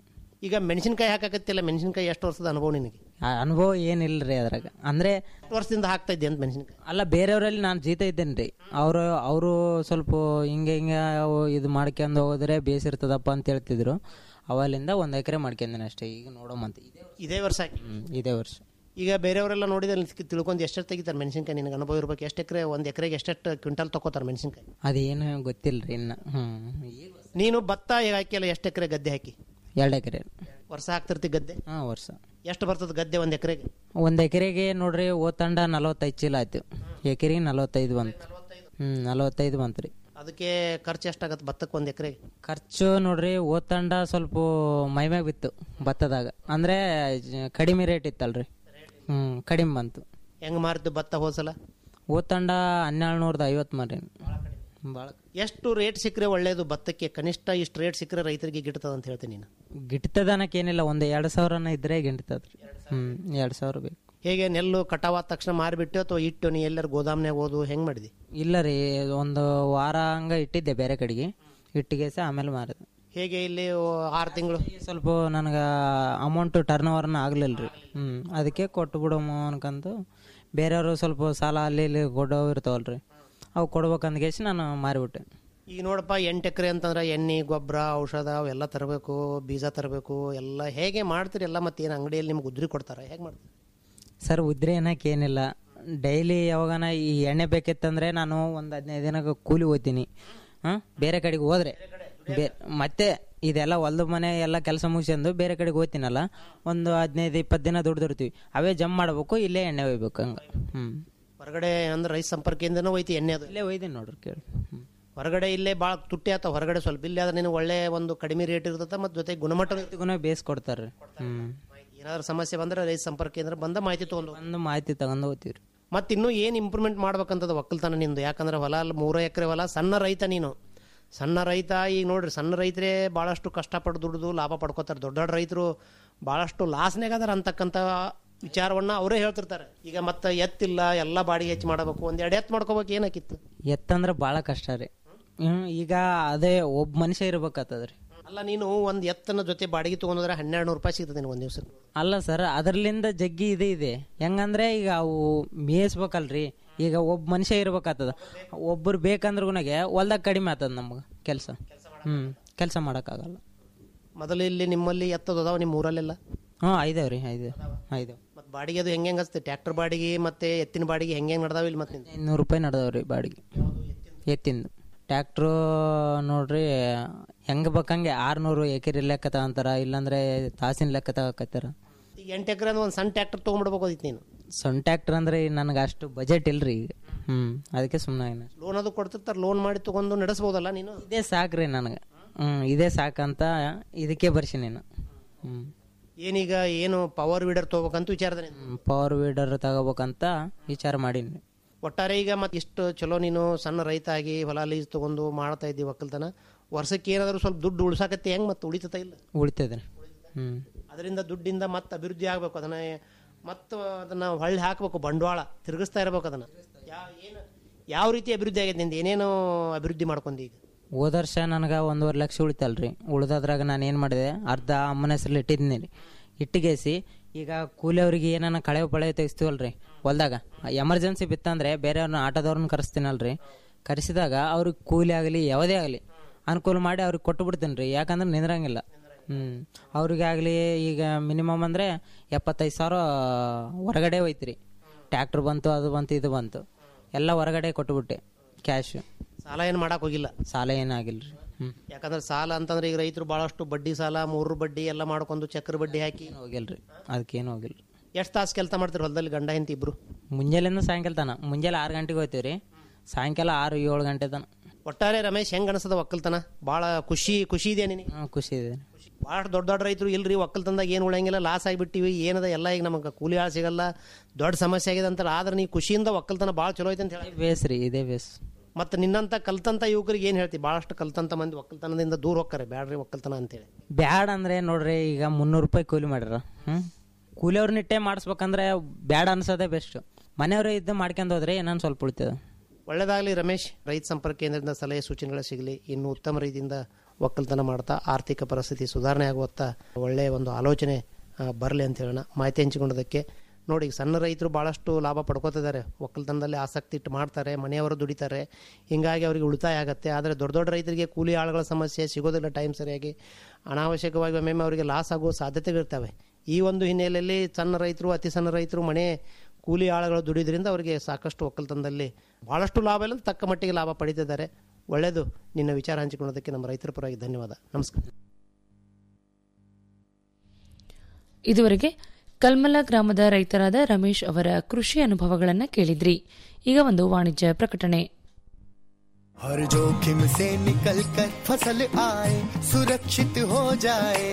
K: ಈಗ ಮೆಣಸಿನಕಾಯಿ ಹಾಕಕತ್ತಿಲ್ಲ ಮೆಣಸಿನಕಾಯಿ ಎಷ್ಟು ವರ್ಷದ ಅನುಭವ ನಿನಗೆ
L: ಆ ಅನುಭವ ಏನಿಲ್ಲರಿ ಅದ್ರಾಗ ಅಂದ್ರೆ
K: ಎಷ್ಟು ವರ್ಷದಿಂದ ಹಾಕ್ತಾ ಇದ್ದೆ ಅಂತ ಮೆಣಸಿನಕಾಯಿ
L: ಅಲ್ಲ ಬೇರೆಯವರಲ್ಲಿ ನಾನು ಜೀತ ಇದ್ದೇನೆ ರೀ ಅವರು ಅವರು ಸ್ವಲ್ಪ ಹಿಂಗೆ ಹಿಂಗೆ ಅವು ಇದು ಮಾಡ್ಕೊಂಡು ಹೋದ್ರೆ ಬೇಸಿರ್ತದಪ್ಪ ಅಂತ ಹೇಳ್ತಿದ್ರು ಅವಲ್ಲಿಂದ ಒಂದು ಎಕರೆ ಮಾಡ್ಕೊಂಡೇನೆ ಅಷ್ಟೇ ಈಗ ನೋಡೋಮಂತ ಇದೇ
K: ಇದೇ ವರ್ಷ ಹಾಕಿ
L: ಹ್ಮ್, ಇದೇ ವರ್ಷ
K: ಈಗ ಬೇರೆಯವರೆಲ್ಲ ನೋಡಿದ್ರೆ ತಿಳ್ಕೊಂಡು ಎಷ್ಟೆಷ್ಟು ತೆಗಿತಾರೆ ಮೆಣಸಿನಕಾಯಿ ನಿನಗೆ ಅನುಭವ ಇರ್ಬೇಕು ಎಷ್ಟು ಎಕರೆ ಒಂದು ಎಕರೆಗೆ ಎಷ್ಟೆಷ್ಟು ಕ್ವಿಂಟಲ್ ತಗೋತಾರೆ ಮೆಣಸಿನಕಾಯಿ
L: ಅದೇನು ಗೊತ್ತಿಲ್ಲ ರೀ ಇನ್ನು ಹ್ಞೂ
K: ನೀನು ಭತ್ತ ಈಗ ಹಾಕಿಲ್ಲ ಎಷ್ಟು ಎಕರೆ ಗದ್ದೆ ಹಾಕಿ
L: ಎರಡು ಎಕರೆ
K: ವರ್ಷ ಹಾಕ್ತಿರ್ತಿ ಗದ್ದೆ
L: ಹಾಂ ವರ್ಷ
K: ಎಷ್ಟು ಬರ್ತದೆ ಗದ್ದೆ ಒಂದು ಎಕರೆಗೆ
L: ಒಂದು ಎಕರೆಗೆ ನೋಡ್ರಿ ಓತಂಡ ನಲವತ್ತೈದು ಚೀಲ ಆಯ್ತು ಎಕರೆಗೆ ನಲವತ್ತೈದು ಬಂತು ಹ್ಞೂ ನಲವತ್ತೈದು ಬಂತು ರೀ
K: ಅದಕ್ಕೆ ಖರ್ಚು ಎಷ್ಟಾಗತ್ತೆ ಭತ್ತಕ್ಕೆ ಒಂದು ಎಕರೆಗೆ
L: ಖರ್ಚು ನೋಡ್ರಿ ಓತಂಡ ಸ್ವಲ್ಪ ಮೈಮ್ಯಾಗ ಬಿತ್ತು ಭತ್ತದಾಗ ಅಂದ್ರೆ ಜ- ಕಡಿಮೆ ರೇಟ್ ಇತ್ತಲ್ರಿ ಹ್ಞೂ ಕಡಿಮೆ ಬಂತು
K: ಹೆಂಗೆ ಮಾರ್ತು ಭತ್ತ ಹೋಸಲ
L: ಓತಂಡ ಹನ್ನೆರಡು ನೂರದ ಐವತ್ತು ಮಾರಿ ಭಾಳ
K: ಎಷ್ಟು ರೇಟ್ ಸಿಕ್ಕರೆ ಒಳ್ಳೇದು ಭತ್ತಕ್ಕೆ ಕನಿಷ್ಠ ಇಷ್ಟು ರೇಟ್ ಸಿಕ್ಕರೆ ರೈತರಿಗೆ ಗಿಟ್ತದ ಅಂತ ಹೇಳ್ತೀನಿ ನೀನು
L: ಗಿಟ್ತದನಕ್ಕೆ ಏನಿಲ್ಲ ಒಂದು ಎರಡು ಸಾವಿರನ ಇದ್ರೆ ಗಿಟ್ತದ್ರಿ ಹ್ಞೂ ಎರಡು ಸಾವಿರ ಬೇಕು
K: ಹೇಗೆ ನೆಲ್ಲು ಕಟಾವಾದ ತಕ್ಷಣ ಮಾರಿಬಿಟ್ಟು ಅಥವಾ ಇಟ್ಟು ನೀ ಎಲ್ಲರೂ ಗೋದಾಮ್ನಾಗ ಓದು ಹೆಂಗೆ ಮಾಡಿದಿ
L: ಇಲ್ಲ ರೀ ಒಂದು ವಾರ ಹಂಗ ಇಟ್ಟಿದ್ದೆ ಬೇರೆ ಕಡೆಗೆ ಇಟ್ಟಿಗೆ ಸಹ ಆಮೇಲೆ ಮಾರಿದೆ
K: ಹೇಗೆ ಇಲ್ಲಿ ಆರು ತಿಂಗಳು
L: ಸ್ವಲ್ಪ ನನಗೆ ಅಮೌಂಟ್ ಟರ್ನ್ ಓವರ್ನ ಆಗಲಿಲ್ಲ ರೀ ಹ್ಞೂ ಅದಕ್ಕೆ ಕೊಟ್ಟು ಬಿಡೋಮು ಅನ್ಕಂದು ಬೇರೆಯವರು ಸ್ವಲ್ಪ ಸಾಲ ಅಲ್ಲಿ ಇಲ್ಲಿ ಕೊಡೋ ಇರ್ತಾವಲ್ರಿ ಅವು ಕೊಡ್ಬೇಕಂದ್ಕೇಸಿ ನಾನು ಮಾರಿಬಿಟ್ಟೆ
K: ಈಗ ನೋಡಪ್ಪ ಎಂಟು ಎಕರೆ ಅಂತಂದ್ರೆ ಎಣ್ಣೆ ಗೊಬ್ಬರ ಔಷಧ ಅವೆಲ್ಲ ತರಬೇಕು ಬೀಜ ತರಬೇಕು ಎಲ್ಲ ಹೇಗೆ ಮಾಡ್ತೀರಿ ಎಲ್ಲ ಮತ್ತೆ ಏನು ಅಂಗಡಿಯಲ್ಲಿ ನಿಮ್ಗೆ ಉದ್ರಿ ಕೊಡ್ತಾರೆ ಹೇಗೆ ಮಾಡ್ತೀರಿ
L: ಸರ್ ಉದ್ರಿ ಏನಕ್ಕೆ ಏನಿಲ್ಲ ಡೈಲಿ ಯಾವಾಗನ ಈ ಎಣ್ಣೆ ಬೇಕಿತ್ತಂದ್ರೆ ನಾನು ಒಂದು ಹದಿನೈದು ದಿನ ಕೂಲಿ ಹೋಗ್ತೀನಿ ಹಾಂ ಬೇರೆ ಕಡೆಗೆ ಹೋದ್ರೆ ಬೇ ಮತ್ತೆ ಇದೆಲ್ಲ ಹೊಲ್ದ ಮನೆ ಎಲ್ಲ ಕೆಲಸ ಮುಗಿಸ್ಕೊಂಡು ಬೇರೆ ಕಡೆಗೆ ಹೋಗ್ತೀನಲ್ಲ ಒಂದು ಹದಿನೈದು ಇಪ್ಪತ್ತು ದಿನ ದುಡ್ದಿರ್ತೀವಿ ಅವೇ ಜಮ್ ಮಾಡಬೇಕು ಇಲ್ಲೇ ಎಣ್ಣೆ ಒಯ್ಬೇಕು ಹಂಗೆ ಹ್ಞೂ
K: ಹೊರಗಡೆ ಅಂದ್ರೆ ರೈತ ಸಂಪರ್ಕದಿಂದನೂ ಹೋಯ್ತಿ ಎಣ್ಣೆ ಅದು
L: ಇಲ್ಲೇ ಒಯ್ದೀನಿ ನೋಡ್ರಿ ಕೇಳಿ ಹ್ಞೂ
K: ಹೊರಗಡೆ ಇಲ್ಲೇ ಭಾಳ ತುಟ್ಟಿ ಆತ ಹೊರಗಡೆ ಸ್ವಲ್ಪ ಇಲ್ಲಿ ಆದ್ರೆ ನಿನಗೆ ಒಳ್ಳೆ ಒಂದು ಕಡಿಮೆ ರೇಟ್ ಇರ್ತದೆ ಮತ್ತು ಜೊತೆ ಗುಣಮಟ್ಟ
L: ಗುಣ ಬೇಯಿಸ್ಕೊಡ್ತಾರೆ ಹ್ಞೂ
K: ಏನಾದ್ರು ಸಮಸ್ಯೆ ಬಂದ್ರೆ ರೈತ ಸಂಪರ್ಕ ಕೇಂದ್ರ ಬಂದ ಮಾಹಿತಿ ತೊಗೊಂಡು
L: ಒಂದು ಮಾಹಿತಿ ತಗೊಂಡು ಹೋಗ್ತೀವಿ
K: ಮತ್ತೆ ಇನ್ನೂ ಏನು ಇಂಪ್ರೂವ್ಮೆಂಟ್ ಮಾಡ್ಬೇಕಂತದ ಒಕ್ಕಲ್ತನ ನಿಂದು ಯಾಕಂದ್ರೆ ಹೊಲ ಅಲ್ಲಿ ಮೂರು ಎಕರೆ ಹೊಲ ಸಣ್ಣ ರೈತ ನೀನು ಸಣ್ಣ ರೈತ ಈಗ ನೋಡ್ರಿ ಸಣ್ಣ ರೈತರೇ ಭಾಳಷ್ಟು ಕಷ್ಟಪಟ್ಟು ದುಡಿದು ಲಾಭ ಪಡ್ಕೋತಾರೆ ದೊಡ್ಡ ದೊಡ್ಡ ರೈತರು ಭಾಳಷ್ಟು ಲಾಸ್ನಾಗ ಅದಾರ ಅಂತಕ್ಕಂಥ ವಿಚಾರವನ್ನ ಅವರೇ ಹೇಳ್ತಿರ್ತಾರೆ ಈಗ ಮತ್ತೆ ಎತ್ತಿಲ್ಲ ಎಲ್ಲ ಬಾಡಿಗೆ ಹೆಚ್ಚು ಮಾಡಬೇಕು ಒಂದ್ ಎರಡು ಎತ್ತು ಮಾಡ್ಕೋಬೇಕು ಏನಾಕಿತ್ತು
L: ಎತ್ತಂದ್ರೆ ಭಾಳ ಕಷ್ಟ ರೀ ಹ್ಞೂ ಈಗ ಅದೇ ಒಬ್ಬ ಮನುಷ್ಯ ಇರ್ಬೇಕಾಗ್ತದ್ರಿ
K: ಅಲ್ಲ ನೀನು ಒಂದು ಎತ್ತನ ಜೊತೆ ಬಾಡಿಗೆ ತೊಗೊಂಡ್ರೆ ಹನ್ನೆರಡು ನೂರು ರೂಪಾಯಿ ಸಿಗ್ತದೆ ನಿನಗೆ ಒಂದು ದಿವಸ
L: ಅಲ್ಲ ಸರ್ ಅದರ್ಲಿಂದ ಜಗ್ಗಿ ಇದು ಇದೆ ಹೆಂಗಂದ್ರೆ ಈಗ ಅವು ಮೇಯಿಸ್ಬೇಕಲ್ರಿ ಈಗ ಒಬ್ಬ ಮನುಷ್ಯ ಇರ್ಬೇಕಾಗ್ತದ ಒಬ್ಬರು ಬೇಕಂದ್ರೆ ಗುಣಗೆ ಹೊಲ್ದಾಗ ಕಡಿಮೆ ಆಗ್ತದ ನಮ್ಗೆ ಕೆಲಸ ಹ್ಞೂ ಕೆಲಸ ಮಾಡೋಕ್ಕಾಗಲ್ಲ
K: ಮೊದಲು ಇಲ್ಲಿ ನಿಮ್ಮಲ್ಲಿ ಎತ್ತದ ಅದಾವ ನಿಮ್ಮ ಊರಲ್ಲೆಲ್ಲ
L: ಹ್ಞೂ ಐದೇವ್ ರೀ ಐದೇವ್ ಐದೇವ್
K: ಮತ್ತೆ ಬಾಡಿಗೆ ಅದು ಹೆಂಗೆ ಹೆಂಗೆ ಹಚ್ತೆ ಟ್ರ್ಯಾಕ್ಟರ್ ಬಾಡಿಗೆ ಮತ್ತೆ ಎತ್ತಿನ ಬಾಡಿಗೆ ಹೆಂಗೆ ಹೆಂಗೆ ನಡ್ದಾವ ಇಲ್ಲಿ ಮತ್ತೆ
L: ಇನ್ನೂರು ರೂಪಾಯಿ ನಡೆದವ್ರಿ ಬಾಡಿಗೆ ಎತ್ತಿಂದು ಟ್ಯಾಕ್ಟ್ರು ನೋಡ್ರಿ ಹೆಂಗೆ ಬೇಕಂಗೆ ಆರ್ನೂರು ಎಕರೆ ಲೆಕ್ಕ ತಗೊಂತಾರ ಇಲ್ಲಾಂದ್ರೆ ತಾಸಿನ ಲೆಕ್ಕ ತಗೋಕತ್ತಾರ
K: ಈಗ ಎಂಟು ಎಕರೆ ಒಂದು ಸಣ್ಣ ಟ್ರ್ಯಾಕ್ಟರ್ ತೊಗೊಂಡ್ಬಿಡ್ಬೋದಿತ್ತು ನೀನು
L: ಸಣ್ಣ ಟ್ಯಾಕ್ಟರ್ ಅಂದ್ರೆ ನನಗೆ ಅಷ್ಟು ಬಜೆಟ್ ಇಲ್ರಿ ಈಗ ಹ್ಞೂ ಅದಕ್ಕೆ ಸುಮ್ಮನೆ
K: ಲೋನ್ ಅದು ಕೊಡ್ತಿರ್ತಾರೆ ಲೋನ್ ಮಾಡಿ ತೊಗೊಂಡು ನಡೆಸ್ಬೋದಲ್ಲ ನೀನು
L: ಇದೇ ಸಾಕ್ರಿ ನನಗೆ ಹ್ಞೂ ಇದೇ ಸಾಕಂತ ಇದಕ್ಕೆ ಬರ್ಸಿ ನೀನು ಹ್ಞೂ
K: ಏನೀಗ ಏನು ಪವರ್ ವೀಡರ್ ತೊಗೋಬೇಕಂತ ವಿಚಾರದ ನೀನು
L: ಪವರ್ ವೀಡರ್ ತಗೋಬೇಕಂತ ವಿಚಾರ ಮಾಡೀನಿ
K: ಒಟ್ಟಾರೆ ಈಗ ಮತ್ತೆ ಇಷ್ಟು ಚಲೋ ನೀನು ಸಣ್ಣ ರೈತ ಆಗಿ ಹೊಲ ಲೀಸ್ ತೊಗೊಂಡು ಮಾಡ್ತಾ ಇದ್ದೀವಿ ಒಕ್ಕಲ್ತನ ವರ್ಷಕ್ಕೆ ಏನಾದರೂ ಸ್ವಲ್ಪ ದುಡ್ಡು ಉಳ್ಸಾಕತ್ತೆ ಹೆಂಗೆ ಮತ್ತೆ ಉಳಿತದ ಇಲ್ಲ
L: ಉಳಿತದ್ರಿ ಹ್ಞೂ
K: ಅದರಿಂದ ದುಡ್ಡಿಂದ ಮತ್ತೆ ಅಭಿವೃದ್ಧಿ ಆಗಬೇಕು ಅದನ್ನ ಮತ್ತು ಅದನ್ನ ಹೊಳ್ಳಿ ಹಾಕಬೇಕು ಬಂಡವಾಳ ತಿರುಗಿಸ್ತಾ ಇರ್ಬೇಕು ಅದನ್ನ ಯಾವ ಏನು ಯಾವ ರೀತಿ ಅಭಿವೃದ್ಧಿ ಆಗೈತೆ ನಿಂದು ಏನೇನೋ ಅಭಿವೃದ್ಧಿ ಮಾಡ್ಕೊಂಡಿ ಈಗ
L: ಹೋದ ವರ್ಷ ನನಗೆ ಒಂದೂವರೆ ಲಕ್ಷ ಉಳಿತಲ್ರಿ ಉಳ್ದದ್ರಾಗ ನಾನು ಏನು ಮಾಡಿದೆ ಅರ್ಧ ಅಮ್ಮನ ಹೆಸರಲ್ಲಿ ಇಟ್ಟಿದ್ದೀನಿ ರೀ ಇಟ್ಟಿಗೆಸಿ ಈಗ ಕೂಲಿಯವ್ರಿಗೆ ಏನಾನ ಕಳೆ ಪಳೆ ತೆಗಿಸ್ತೀವಲ್ರಿ ಹೊಲ್ದಾಗ ಎಮರ್ಜೆನ್ಸಿ ಬಿತ್ತಂದ್ರೆ ಬೇರೆಯವ್ರನ್ನ ಆಟೋದವ್ರನ್ನ ಕರೆಸ್ತೀನಲ್ರಿ ಕರೆಸಿದಾಗ ಅವ್ರಿಗೆ ಕೂಲಿ ಆಗಲಿ ಯಾವುದೇ ಆಗಲಿ ಅನುಕೂಲ ಮಾಡಿ ಅವ್ರಿಗೆ ಕೊಟ್ಟು ಬಿಡ್ತೀನಿ ರೀ ಯಾಕಂದ್ರೆ ನಿಂದ್ರಂಗಿಲ್ಲ ಹ್ಞೂ ಅವ್ರಿಗೆ ಆಗಲಿ ಈಗ ಮಿನಿಮಮ್ ಅಂದರೆ ಎಪ್ಪತ್ತೈದು ಸಾವಿರ ಹೊರಗಡೆ ಹೋಯ್ತು ರೀ ಟ್ಯಾಕ್ಟ್ರ್ ಬಂತು ಅದು ಬಂತು ಇದು ಬಂತು ಎಲ್ಲ ಹೊರಗಡೆ ಕೊಟ್ಟುಬಿಟ್ಟೆ ಕ್ಯಾಶ್
K: ಸಾಲ ಏನು ಮಾಡಕ್ ಹೋಗಿಲ್ಲ
L: ಸಾಲ ಏನಾಗಿಲ್ಲ ರೀ ಹ್ಞೂ
K: ಯಾಕಂದ್ರೆ ಸಾಲ ಅಂತಂದ್ರೆ ಈಗ ರೈತರು ಭಾಳಷ್ಟು ಬಡ್ಡಿ ಸಾಲ ಮೂರು ಬಡ್ಡಿ ಎಲ್ಲ ಮಾಡ್ಕೊಂಡು ಚಕ್ರ ಬಡ್ಡಿ ಹಾಕಿ
L: ಹೋಗಿಲ್ಲ ರೀ ಅದಕ್ಕೇನು ಹೋಗಿಲ್ಲ
K: ಎಷ್ಟು ತಾಸು ಕೆಲಸ ಮಾಡ್ತೀರಿ ಹೊಲದಲ್ಲಿ ಗಂಡ ಹೆಂಡತಿ ಇಬ್ರು
L: ಮುಂಜಾನೆಯಿಂದ ಸಾಯಂಕಾಲ ತನ ಮುಂಜಾನೆ ಆರು ಗಂಟೆಗೆ ಹೋಗ್ತೀವಿ ರೀ ಸಾಯಂಕಾಲ ಆರು ಏಳು ಗಂಟೆ ತನ
K: ಒಟ್ಟಾರೆ ರಮೇಶ್ ಹೆಂಗ್ ಅನಿಸ್ತದ ಒಕ್ಕಲ್ತನ ಭಾಳ ಖುಷಿ ಖುಷಿ ಇದೆ ನಿನಗೆ
L: ಹ್ಞೂ ಖುಷಿ ಇದೆ
K: ಭಾಳಷ್ಟು ದೊಡ್ಡ ದೊಡ್ಡ ರೈತರು ಇಲ್ರಿ ಒಕ್ಕಲ್ತನದಾಗ ಏನು ಉಳಂಗಿಲ್ಲ ಲಾಸ್ ಆಗಿಬಿಟ್ಟಿವಿ ಏನದ ಎಲ್ಲ ಈಗ ನಮಗೆ ಕೂಲಿ ಆಳು ಸಿಗಲ್ಲ ದೊಡ್ಡ ಸಮಸ್ಯೆ ಆಗಿದೆ ಅಂತಾರೆ ಆದ್ರೆ ನೀ ಖುಷಿಯಿಂದ ಒಕ್ಕಲ್ತನ ಭಾಳ ಚಲೋ ಐತೆ ಅಂತ ಹೇಳಿ
L: ಬೇಸ್ ರೀ ಇದೇ ಬೇಸ್
K: ಮತ್ತು ನಿನ್ನಂತ ಕಲ್ತಂತ ಯುವಕರಿಗೆ ಏನು ಹೇಳ್ತಿ ಭಾಳಷ್ಟು ಕಲ್ತಂತ ಮಂದಿ ಒಕ್ಕಲ್ತನದಿಂದ ದೂರ ಹೋಗ್ತಾರೆ ಬ್ಯಾಡ್ರಿ ಒಕ್ಕಲ್ತನ ಅಂತೇಳಿ
L: ಬ್ಯಾಡ ಅಂದ್ರೆ ನೋಡ್ರಿ ಈಗ ಮುನ್ನೂರು ರೂಪಾಯಿ ಕೂಲಿ ಮಾಡ್ಯಾರ ಹ್ಞೂ ಕೂಲಿಯವ್ರನ್ನ ಇಟ್ಟೆ ಮಾಡಿಸ್ಬೇಕಂದ್ರೆ ಬ್ಯಾಡ ಅನ್ಸೋದೇ ಬೆಸ್ಟ್ ಮನೆಯವರು ಇದ್ದು ಮಾಡ್ಕೊಂಡು ಹೋದ್ರೆ ಏನೋ ಸ್ವಲ್ಪ ಉಳಿತದ
K: ಒಳ್ಳೇದಾಗಲಿ ರಮೇಶ್ ರೈತ ಸಂಪರ್ಕ ಕೇಂದ್ರದಿಂದ ಸಲಹೆ ಸೂಚನೆಗಳು ಸಿಗಲಿ ಇನ್ನು ಉತ್ತಮ ರೀತಿಯಿಂದ ಒಕ್ಕಲ್ತನ ಮಾಡ್ತಾ ಆರ್ಥಿಕ ಪರಿಸ್ಥಿತಿ ಸುಧಾರಣೆ ಆಗುವತ್ತ ಒಳ್ಳೆಯ ಒಂದು ಆಲೋಚನೆ ಬರಲಿ ಅಂತ ಹೇಳೋಣ ಮಾಹಿತಿ ಹಂಚಿಕೊಂಡದಕ್ಕೆ ನೋಡಿ ಸಣ್ಣ ರೈತರು ಭಾಳಷ್ಟು ಲಾಭ ಪಡ್ಕೋತಿದ್ದಾರೆ ಒಕ್ಕಲ್ತನದಲ್ಲಿ ಆಸಕ್ತಿ ಇಟ್ಟು ಮಾಡ್ತಾರೆ ಮನೆಯವರು ದುಡಿತಾರೆ ಹಿಂಗಾಗಿ ಅವರಿಗೆ ಉಳಿತಾಯ ಆಗುತ್ತೆ ಆದರೆ ದೊಡ್ಡ ದೊಡ್ಡ ರೈತರಿಗೆ ಕೂಲಿ ಆಳುಗಳ ಸಮಸ್ಯೆ ಸಿಗೋದಿಲ್ಲ ಟೈಮ್ ಸರಿಯಾಗಿ ಅನಾವಶ್ಯಕವಾಗಿ ಒಮ್ಮೊಮ್ಮೆ ಅವರಿಗೆ ಲಾಸ್ ಆಗುವ ಸಾಧ್ಯತೆಗಳಿರ್ತವೆ ಈ ಒಂದು ಹಿನ್ನೆಲೆಯಲ್ಲಿ ಸಣ್ಣ ರೈತರು ಅತಿ ಸಣ್ಣ ರೈತರು ಮನೆ ಕೂಲಿ ಆಳುಗಳು ದುಡಿದ್ರಿಂದ ಅವರಿಗೆ ಸಾಕಷ್ಟು ಒಕ್ಕಲ್ತನದಲ್ಲಿ ಭಾಳಷ್ಟು ಲಾಭ ಇಲ್ಲ ತಕ್ಕ ಮಟ್ಟಿಗೆ ಲಾಭ ಪಡಿತಿದ್ದಾರೆ ಒಳ್ಳೆಯದು ನಿನ್ನ ವಿಚಾರ ಹಂಚಿಕೊಳ್ಳೋದಕ್ಕೆ ನಮ್ಮ ರೈತರ ಪರವಾಗಿ ಧನ್ಯವಾದ ನಮಸ್ಕಾರ
E: ಇದುವರೆಗೆ ಕಲ್ಮಲ ಗ್ರಾಮದ ರೈತರಾದ ರಮೇಶ್ ಅವರ ಕೃಷಿ ಅನುಭವಗಳನ್ನು ಕೇಳಿದ್ರಿ ಈಗ ಒಂದು ವಾಣಿಜ್ಯ ಪ್ರಕಟಣೆ
I: हर जोखिम से निकल कर फसल आए सुरक्षित हो जाए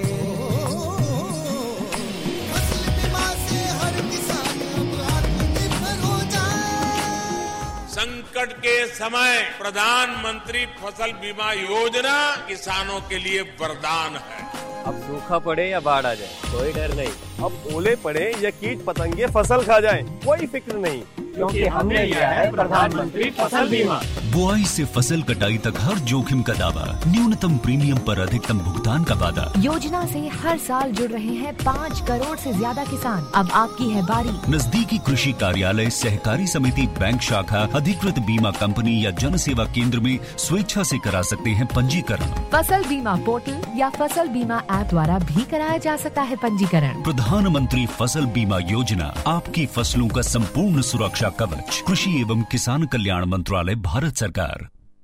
I: फसल बीमा से हर किसान अब आत्मनिर्भर हो जाए
M: संकट के समय प्रधानमंत्री फसल बीमा योजना किसानों के लिए वरदान है
N: अब सूखा पड़े या बाढ़ आ जाए कोई डर नहीं अब ओले पड़े या कीट पतंगे फसल खा जाए कोई फिक्र नहीं क्योंकि हमने लिया है प्रधानमंत्री फसल बीमा
O: बुआई से फसल कटाई तक हर जोखिम का दावा न्यूनतम प्रीमियम पर अधिकतम भुगतान का वादा
P: योजना से हर साल जुड़ रहे हैं पाँच करोड़ से ज्यादा किसान अब आपकी है बारी
O: नजदीकी कृषि कार्यालय सहकारी समिति बैंक शाखा अधिकृत बीमा कंपनी या जन सेवा केंद्र में स्वेच्छा से करा सकते हैं पंजीकरण
P: फसल बीमा पोर्टल या फसल बीमा ऐप द्वारा भी कराया जा सकता है पंजीकरण
O: प्रधानमंत्री फसल बीमा योजना आपकी फसलों का संपूर्ण सुरक्षा कवच कृषि एवं किसान कल्याण मंत्रालय भारत सरकार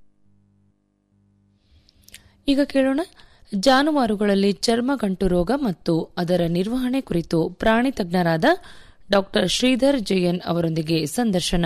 E: ಈಗ ಕೇಳೋಣ ಜಾನುವಾರುಗಳಲ್ಲಿ ಚರ್ಮಗಂಟು ರೋಗ ಮತ್ತು ಅದರ ನಿರ್ವಹಣೆ ಕುರಿತು ಪ್ರಾಣಿ ತಜ್ಞರಾದ ಡಾ ಶ್ರೀಧರ್ ಜಯನ್ ಅವರೊಂದಿಗೆ ಸಂದರ್ಶನ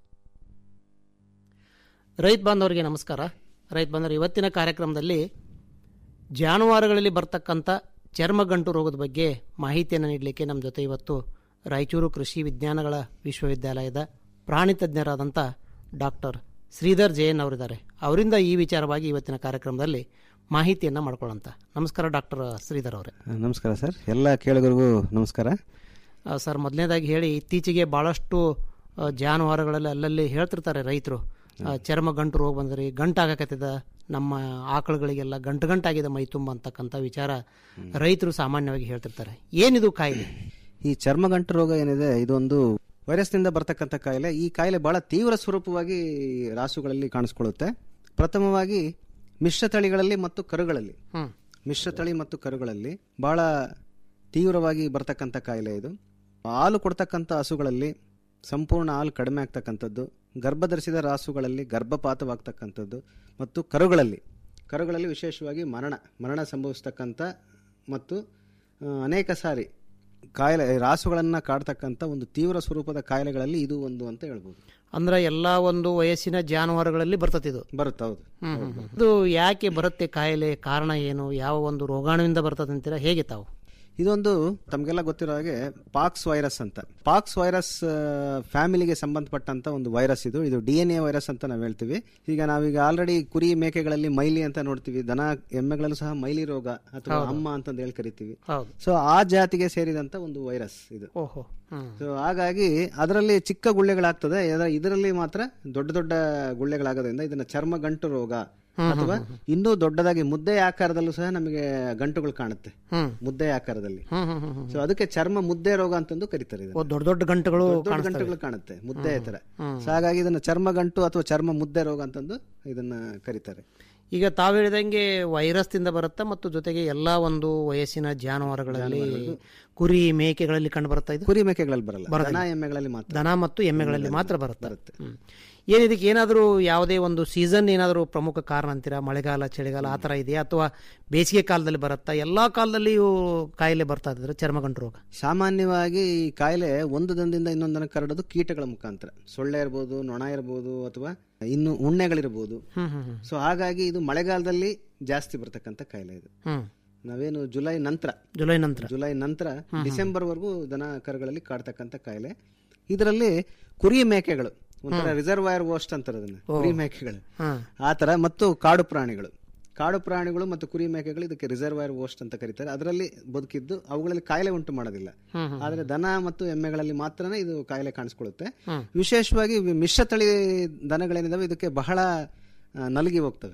K: ರೈತ ಬಾಂಧವರಿಗೆ ನಮಸ್ಕಾರ ರೈತ ಬಾಂಧವರು ಇವತ್ತಿನ ಕಾರ್ಯಕ್ರಮದಲ್ಲಿ ಜಾನುವಾರುಗಳಲ್ಲಿ ಬರ್ತಕ್ಕಂಥ ಚರ್ಮಗಂಟು ರೋಗದ ಬಗ್ಗೆ ಮಾಹಿತಿಯನ್ನು ನೀಡಲಿಕ್ಕೆ ನಮ್ಮ ಜೊತೆ ಇವತ್ತು ರಾಯಚೂರು ಕೃಷಿ ವಿಜ್ಞಾನಗಳ ವಿಶ್ವವಿದ್ಯಾಲಯದ ಪ್ರಾಣಿ ತಜ್ಞರಾದಂಥ ಡಾಕ್ಟರ್ ಶ್ರೀಧರ್ ಜಯನ್ ಅವರಿದ್ದಾರೆ ಅವರಿಂದ ಈ ವಿಚಾರವಾಗಿ ಇವತ್ತಿನ ಕಾರ್ಯಕ್ರಮದಲ್ಲಿ ಮಾಹಿತಿಯನ್ನು ಮಾಡ್ಕೊಳ್ಳೋಂಥ ನಮಸ್ಕಾರ ಡಾಕ್ಟರ್ ಶ್ರೀಧರ್ ಅವರೇ
Q: ನಮಸ್ಕಾರ ಸರ್ ಎಲ್ಲ ಕೇಳುಗರಿಗೂ ನಮಸ್ಕಾರ
K: ಆ, ಸರ್ ಮೊದಲನೇದಾಗಿ ಹೇಳಿ ಇತ್ತೀಚೆಗೆ ಭಾಳಷ್ಟು ಆ, ಜಾನುವಾರುಗಳಲ್ಲಿ ಅಲ್ಲಲ್ಲಿ ಹೇಳ್ತಿರ್ತಾರೆ ರೈತರು ಆ, ಚರ್ಮ ಗಂಟು ರೋಗ ಬಂದ್ರಿ ಗಂಟಾಗಕತ್ತಿದ ನಮ್ಮ ಆಕಳುಗಳಿಗೆಲ್ಲ ಗಂಟು ಗಂಟಾಗಿದೆ ಮೈ ತುಂಬ ಅಂತಕ್ಕಂಥ ವಿಚಾರ ರೈತರು ಸಾಮಾನ್ಯವಾಗಿ ಹೇಳ್ತಿರ್ತಾರೆ ಏನಿದು ಕಾಯಿಲೆ
Q: ಈ ಚರ್ಮಗಂಟು ರೋಗ ಏನಿದೆ ಇದೊಂದು ವೈರಸ್ನಿಂದ ಬರ್ತಕ್ಕಂಥ ಕಾಯಿಲೆ ಈ ಕಾಯಿಲೆ ಬಹಳ ತೀವ್ರ ಸ್ವರೂಪವಾಗಿ ರಾಸುಗಳಲ್ಲಿ ಕಾಣಿಸ್ಕೊಳ್ಳುತ್ತೆ ಪ್ರಥಮವಾಗಿ ಮಿಶ್ರತಳಿಗಳಲ್ಲಿ ಮತ್ತು ಕರುಗಳಲ್ಲಿ
K: ಹ್ಮ್.
Q: ಮಿಶ್ರತಳಿ ಮತ್ತು ಕರುಗಳಲ್ಲಿ ಬಹಳ ತೀವ್ರವಾಗಿ ಬರ್ತಕ್ಕಂಥ ಕಾಯಿಲೆ ಇದು ಹಾಲು ಕೊಡ್ತಕ್ಕಂಥ ಹಸುಗಳಲ್ಲಿ ಸಂಪೂರ್ಣ ಹಾಲು ಕಡಿಮೆ ಆಗ್ತಕ್ಕಂಥದ್ದು ಗರ್ಭಧರಿಸಿದ ರಾಸುಗಳಲ್ಲಿ ಗರ್ಭಪಾತವಾಗ್ತಕ್ಕಂಥದ್ದು ಮತ್ತು ಕರುಗಳಲ್ಲಿ ಕರುಗಳಲ್ಲಿ ವಿಶೇಷವಾಗಿ ಮರಣ ಮರಣ ಸಂಭವಿಸ್ತಕ್ಕಂಥ ಮತ್ತು ಆ, ಅನೇಕ ಸಾರಿ ಕಾಯಿಲೆ ರಾಸುಗಳನ್ನು ಕಾಡ್ತಕ್ಕಂಥ ಒಂದು ತೀವ್ರ ಸ್ವರೂಪದ ಕಾಯಿಲೆಗಳಲ್ಲಿ ಇದು ಒಂದು ಅಂತ ಹೇಳ್ಬೋದು
K: ಅಂದ್ರೆ ಎಲ್ಲ ಒಂದು ವಯಸ್ಸಿನ ಜಾನುವಾರುಗಳಲ್ಲಿ ಬರ್ತದೆ ಇದು
Q: ಬರುತ್ತೆ ಹೌದು
K: ಹ್ಮ್, ಹ್ಮ್, ಹ್ಮ್. ಇದು ಯಾಕೆ ಬರುತ್ತೆ ಕಾಯಿಲೆ ಕಾರಣ ಏನು ಯಾವ ಒಂದು ರೋಗಾಣುವಿಂದ ಬರ್ತದೆ ಅಂತೀರಾ ಹೇಗೆ ತಾವು
Q: ಇದೊಂದು ತಮಗೆಲ್ಲ ಗೊತ್ತಿರೋ ಹಾಗೆ ಪಾಕ್ಸ್ ವೈರಸ್ ಅಂತ ಪಾಕ್ಸ್ ವೈರಸ್ ಫ್ಯಾಮಿಲಿಗೆ ಸಂಬಂಧಪಟ್ಟಂತ ಒಂದು ವೈರಸ್ ಇದು ಇದು ಡಿ ಎನ್ ಎ ವೈರಸ್ ಅಂತ ನಾವು ಹೇಳ್ತೀವಿ ಈಗ ನಾವೀಗ ಆಲ್ರೆಡಿ ಕುರಿ ಮೇಕೆಗಳಲ್ಲಿ ಮೈಲಿ ಅಂತ ನೋಡ್ತೀವಿ ದನ ಎಮ್ಮೆಗಳಲ್ಲೂ ಸಹ ಮೈಲಿ ರೋಗ ಅಥವಾ
K: ಹೌದು.
Q: ಅಮ್ಮ ಅಂತಂದು ಹೇಳಿ ಕರಿತೀವಿ
K: ಹೌದು.
Q: ಸೊ ಆ ಜಾತಿಗೆ ಸೇರಿದಂತ ಒಂದು ವೈರಸ್ ಇದು
K: ಓಹೋ ಹ್ಮ್.
Q: ಸೊ ಹಾಗಾಗಿ ಅದರಲ್ಲಿ ಚಿಕ್ಕ ಗುಳ್ಳೆಗಳಾಗ್ತದೆ ಇದರ- ಇದರಲ್ಲಿ ಮಾತ್ರ ದೊಡ್ಡ ದೊಡ್ಡ ಗುಳ್ಳೆಗಳಾಗೋದ್ರಿಂದ ಇದನ್ನ ಚರ್ಮ ಗಂಟು ರೋಗ
K: ಹ್ಮ್,
Q: ಅಥವಾ
K: ಹ್ಮ್,
Q: ಇನ್ನೂ ದೊಡ್ಡದಾಗಿ ಮುದ್ದೆ ಆಕಾರದಲ್ಲೂ ಸಹ ನಮಗೆ ಗಂಟುಗಳು ಕಾಣುತ್ತೆ
K: ಹ್ಮ್.
Q: ಮುದ್ದೆ ಆಕಾರದಲ್ಲಿ
K: ಹ್ಮ್, ಹ್ಮ್, ಹ್ಮ್, ಹ್ಮ್.
Q: ಸೊ ಅದಕ್ಕೆ ಚರ್ಮ ಮುದ್ದೆ ರೋಗ ಅಂತಂದು ಕರೀತಾರೆ ಇದನ್ನ.
K: ಓ, ದೊಡ್ಡ ದೊಡ್ಡ ಗಂಟುಗಳು
Q: ದೊಡ್ಡ ದೊಡ್ಡ
K: ಕಾಣಿಸ್ತವೆ.
Q: ಗಂಟುಗಳು ಕಾಣುತ್ತೆ ಮುದ್ದೆ
K: ಹ್ಮ್,
Q: ತರ
K: ಹ್ಮ್.
Q: ಸೊ ಹಾಗಾಗಿ ಇದನ್ನ ಚರ್ಮ ಗಂಟು ಅಥವಾ ಚರ್ಮ ಮುದ್ದೆ ರೋಗ ಅಂತಂದು ಇದನ್ನ ಕರೀತಾರೆ
K: ಈಗ ತಾವು ಹೇಳಿದಂಗೆ ವೈರಸ್ ಇಂದ ಬರುತ್ತಾ ಮತ್ತು ಜೊತೆಗೆ ಎಲ್ಲಾ ಒಂದು ವಯಸ್ಸಿನ ಜಾನುವಾರುಗಳಲ್ಲಿ ಕುರಿ ಮೇಕೆಗಳಲ್ಲಿ ಕಂಡು ಬರುತ್ತಾ ಇದು
Q: ಕುರಿ ಮೇಕೆಗಳಲ್ಲಿ ಬರಲ್ಲ
K: ಬರೋದಿಲ್ಲ.
Q: ದನ ಎಮ್ಮೆಗಳಲ್ಲಿ ಮಾತ್ರ
K: ದನ ಮತ್ತು ಎಮ್ಮೆಗಳಲ್ಲಿ ಮಾತ್ರ ಬರುತ್ತೆ ಹ್ಮ್. ಏನ್ ಇದಕ್ಕೆ ಏನಾದರೂ ಯಾವುದೇ ಒಂದು ಸೀಸನ್ ಏನಾದರೂ ಪ್ರಮುಖ ಕಾರಣ ಅಂತೀರಾ ಮಳೆಗಾಲ ಚಳಿಗಾಲ ಆ ಥರ ಇದೆಯಾ ಅಥವಾ ಬೇಸಿಗೆ ಕಾಲದಲ್ಲಿ ಬರುತ್ತಾ ಎಲ್ಲಾ ಕಾಲದಲ್ಲಿಯೂ ಕಾಯಿಲೆ ಬರ್ತಾ ಇದ್ರೆ ಚರ್ಮಗಂಟು ರೋಗ
Q: ಸಾಮಾನ್ಯವಾಗಿ ಈ ಕಾಯಿಲೆ ಒಂದು ದಂದಿಂದ ಇನ್ನೊಂದನ್ನು ಕರಡೋದು ಕೀಟಗಳ ಮುಖಾಂತರ ಸೊಳ್ಳೆ ಇರ್ಬೋದು ನೊಣ ಇರ್ಬೋದು ಅಥವಾ ಇನ್ನು ಉಣ್ಣೆಗಳಿರ್ಬೋದು
K: ಹ್ಮ್, ಹ್ಮ್, ಹ್ಮ್.
Q: ಸೊ ಹಾಗಾಗಿ ಇದು ಮಳೆಗಾಲದಲ್ಲಿ ಜಾಸ್ತಿ ಬರ್ತಕ್ಕಂಥ ಕಾಯಿಲೆ ಇದು
K: ಹ್ಮ್.
Q: ನಾವೇನು ಜುಲೈ ನಂತರ
K: ಜುಲೈ ನಂತರ
Q: ಜುಲೈ ನಂತರ
K: ಹ್ಮ್.
Q: ಡಿಸೆಂಬರ್ ವರೆಗೂ ದನ ಕರುಗಳಲ್ಲಿ ಕಾಡ್ತಕ್ಕಂಥ ಕಾಯಿಲೆ ಇದರಲ್ಲಿ ಕುರಿ ಮೇಕೆಗಳು ಒಂಥರ
K: ಹ್ಮ್.
Q: ರಿಸರ್ವಾಯರ್ ವೋಸ್ಟ್ ಅಂತಾರೆ ಅದನ್ನ
K: ಓ.
Q: ಕುರಿ ಮೇಕೆಗಳು
K: ಹ್ಮ್.
Q: ಆ ತರ ಮತ್ತು ಕಾಡು ಪ್ರಾಣಿಗಳು ಕಾಡು ಪ್ರಾಣಿಗಳು ಮತ್ತು ಕುರಿ ಮೇಕೆಗಳು ಇದಕ್ಕೆ ರಿಸರ್ವಾಯರ್ ವೋಸ್ಟ್ ಅಂತ ಕರೀತಾರೆ ಅದರಲ್ಲಿ ಬದುಕಿದ್ದು ಅವುಗಳಲ್ಲಿ ಕಾಯಿಲೆ ಉಂಟು ಮಾಡೋದಿಲ್ಲ
K: ಹ್ಮ್, ಹ್ಮ್.
Q: ಆದ್ರೆ ದನ ಮತ್ತು ಎಮ್ಮೆಗಳಲ್ಲಿ ಮಾತ್ರನೇ ಇದು ಕಾಯಿಲೆ ಕಾಣಿಸ್ಕೊಳ್ಳುತ್ತೆ
K: ಹ್ಮ್.
Q: ವಿಶೇಷವಾಗಿ ವಿ- ಮಿಶ್ರತಳಿ ದನಗಳೇನಿದಾವೆ ಇದಕ್ಕೆ ಬಹಳ ಆ, ನಲಗಿ ಹೋಗ್ತವೆ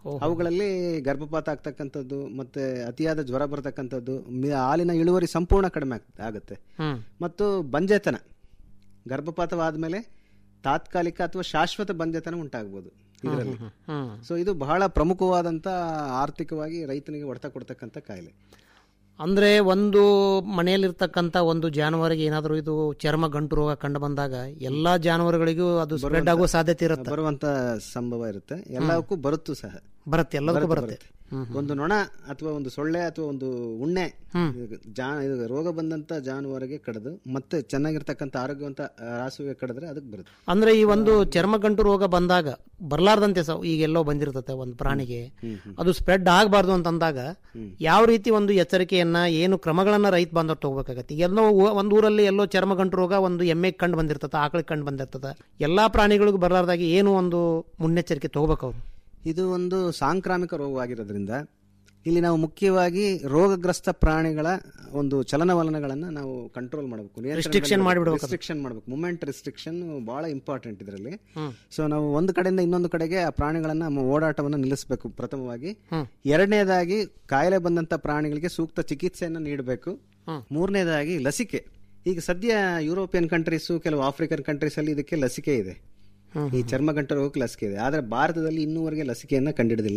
Q: ಅವುಗಳಲ್ಲಿ ಗರ್ಭಪಾತ ಆಗ್ತಕ್ಕಂಥದ್ದು ಮತ್ತೆ ಅತಿಯಾದ ಜ್ವರ ಬರ್ತಕ್ಕಂಥದ್ದು ಮಿ- ಹಾಲಿನ ಇಳುವರಿ ಸಂಪೂರ್ಣ ಕಡಿಮೆ ಆಗ್- ಆಗುತ್ತೆ
K: ಹ್ಮ್.
Q: ಮತ್ತು ಬಂಜೆತನ ಗರ್ಭಪಾತವಾದ್ಮೇಲೆ ತಾತ್ಕಾಲಿಕ ಅಥವಾ ಶಾಶ್ವತ ಬಂಜೆತನ ಉಂಟಾಗ್ಬೋದು ಇದರಲ್ಲಿ
K: ಹ್ಮ್.
Q: ಸೊ ಇದು ಬಹಳ ಪ್ರಮುಖವಾದಂತ ಆರ್ಥಿಕವಾಗಿ ರೈತನಿಗೆ ಹೊಡೆತ ಕೊಡ್ತಕ್ಕಂಥ ಕಾಯಿಲೆ
K: ಅಂದ್ರೆ ಒಂದು ಮನೆಯಲ್ಲಿರ್ತಕ್ಕಂಥ ಒಂದು ಜಾನುವಾರಿಗೆ ಏನಾದರೂ ಇದು ಚರ್ಮ ಗಂಟು ರೋಗ ಕಂಡು ಬಂದಾಗ ಎಲ್ಲಾ ಜಾನುವಾರುಗಳಿಗೂ ಅದು ಸ್ಪ್ರೆಡ್ ಆಗೋ ಸಾಧ್ಯತೆ ಇರುತ್ತೆ
Q: ಬರುವಂತ ಸಂಭವ ಇರುತ್ತೆ ಎಲ್ಲಕ್ಕೂ ಬರುತ್ತೂ ಸಹ
K: ಬರುತ್ತೆ ಎಲ್ಲದಕ್ಕೂ ಬರುತ್ತೆ
Q: ಒಂದು ನೊಣ ಅಥವಾ ಒಂದು ಸೊಳ್ಳೆ ಅಥವಾ ಒಂದು ಉಣ್ಣೆ ಇದು ಜಾ ಇದು ರೋಗ ಬಂದಂತ ಜಾನುವಾರಿಗೆ ಕಡಿದು ಮತ್ತೆ ಚೆನ್ನಾಗಿರ್ತಕ್ಕಂಥ ಆರೋಗ್ಯವಂತ ಆ, ರಾಸುವಿಗೆ ಕಡಿದ್ರೆ ಅದಕ್ಕೆ ಬರುತ್ತೆ
K: ಅಂದ್ರೆ ಈ ಒಂದು ಚರ್ಮ ಗಂಟು ರೋಗ ಬಂದಾಗ ಬರ್ಲಾರ್ದಂತೆ ಸ ಈಗ ಎಲ್ಲೋ ಬಂದಿರ್ತತೆ ಒಂದು ಪ್ರಾಣಿಗೆ ಅದು ಸ್ಪ್ರೆಡ್ ಆಗಬಾರ್ದು ಅಂತಂದಾಗ ಯಾವ ರೀತಿ ಒಂದು ಎಚ್ಚರಿಕೆಯನ್ನ ಏನು ಕ್ರಮಗಳನ್ನ ರೈತ ಬಾಂಧವ್ ತಗೋಬೇಕಾಗತ್ತೆ ಈಗ ಎಲ್ಲೋ ಊ- ಒಂದ್ ಊರಲ್ಲಿ ಎಲ್ಲೋ ಚರ್ಮ ಗಂಟು ರೋಗ ಒಂದು ಎಮ್ಮೆಗೆ ಕಂಡು ಬಂದಿರ್ತದ ಆಕಳಿಗೆ ಕಂಡು ಬಂದಿರ್ತದ ಎಲ್ಲಾ ಪ್ರಾಣಿಗಳಿಗೂ ಬರಲಾರ್ದಾಗಿ ಏನು ಒಂದು ಮುನ್ನೆಚ್ಚರಿಕೆ ತಗೋಬೇಕು ಅವ್ರು
Q: ಇದು ಒಂದು ಸಾಂಕ್ರಾಮಿಕ ರೋಗವಾಗಿರೋದ್ರಿಂದ ಇಲ್ಲಿ ನಾವು ಮುಖ್ಯವಾಗಿ ರೋಗಗ್ರಸ್ತ ಪ್ರಾಣಿಗಳ ಒಂದು ಚಲನವಲನಗಳನ್ನ ನಾವು ಕಂಟ್ರೋಲ್ ಮಾಡಬೇಕು
K: Restriction ಮಾಡ್ಬಿಡ್ಬೇಕು ಅದು.
Q: ರಿಸ್ಟ್ರಿಕ್ಷನ್ ಮಾಡಬೇಕು ಮೂಮೆಂಟ್ ರಿಸ್ಟ್ರಿಕ್ಷನ್ ಬಹಳ ಇಂಪಾರ್ಟೆಂಟ್ ಇದರಲ್ಲಿ ಸೊ ನಾವು ಒಂದು ಕಡೆಯಿಂದ ಇನ್ನೊಂದು ಕಡೆಗೆ ಆ ಪ್ರಾಣಿಗಳನ್ನ ಮ- ಓಡಾಟವನ್ನು ನಿಲ್ಲಿಸಬೇಕು ಪ್ರಥಮವಾಗಿ ಎರಡನೇದಾಗಿ ಕಾಯಿಲೆ ಬಂದಂತ ಪ್ರಾಣಿಗಳಿಗೆ ಸೂಕ್ತ ಚಿಕಿತ್ಸೆಯನ್ನು ನೀಡಬೇಕು ಮೂರನೇದಾಗಿ ಲಸಿಕೆ ಈಗ ಸದ್ಯ ಯುರೋಪಿಯನ್ ಕಂಟ್ರೀಸು ಕೆಲವು ಆಫ್ರಿಕನ್ ಕಂಟ್ರೀಸ್ ಅಲ್ಲಿ ಇದಕ್ಕೆ ಲಸಿಕೆ ಇದೆ ಈ ಚರ್ಮಗಂಟ ರೋಗಕ್ಕೆ ಲಸಿಕೆ ಇದೆ ಆದ್ರೆ ಭಾರತದಲ್ಲಿ ಇನ್ನೂವರೆಗೆ ಲಸಿಕೆಯನ್ನ ಕಂಡಿಡಿದಿಲ್ಲ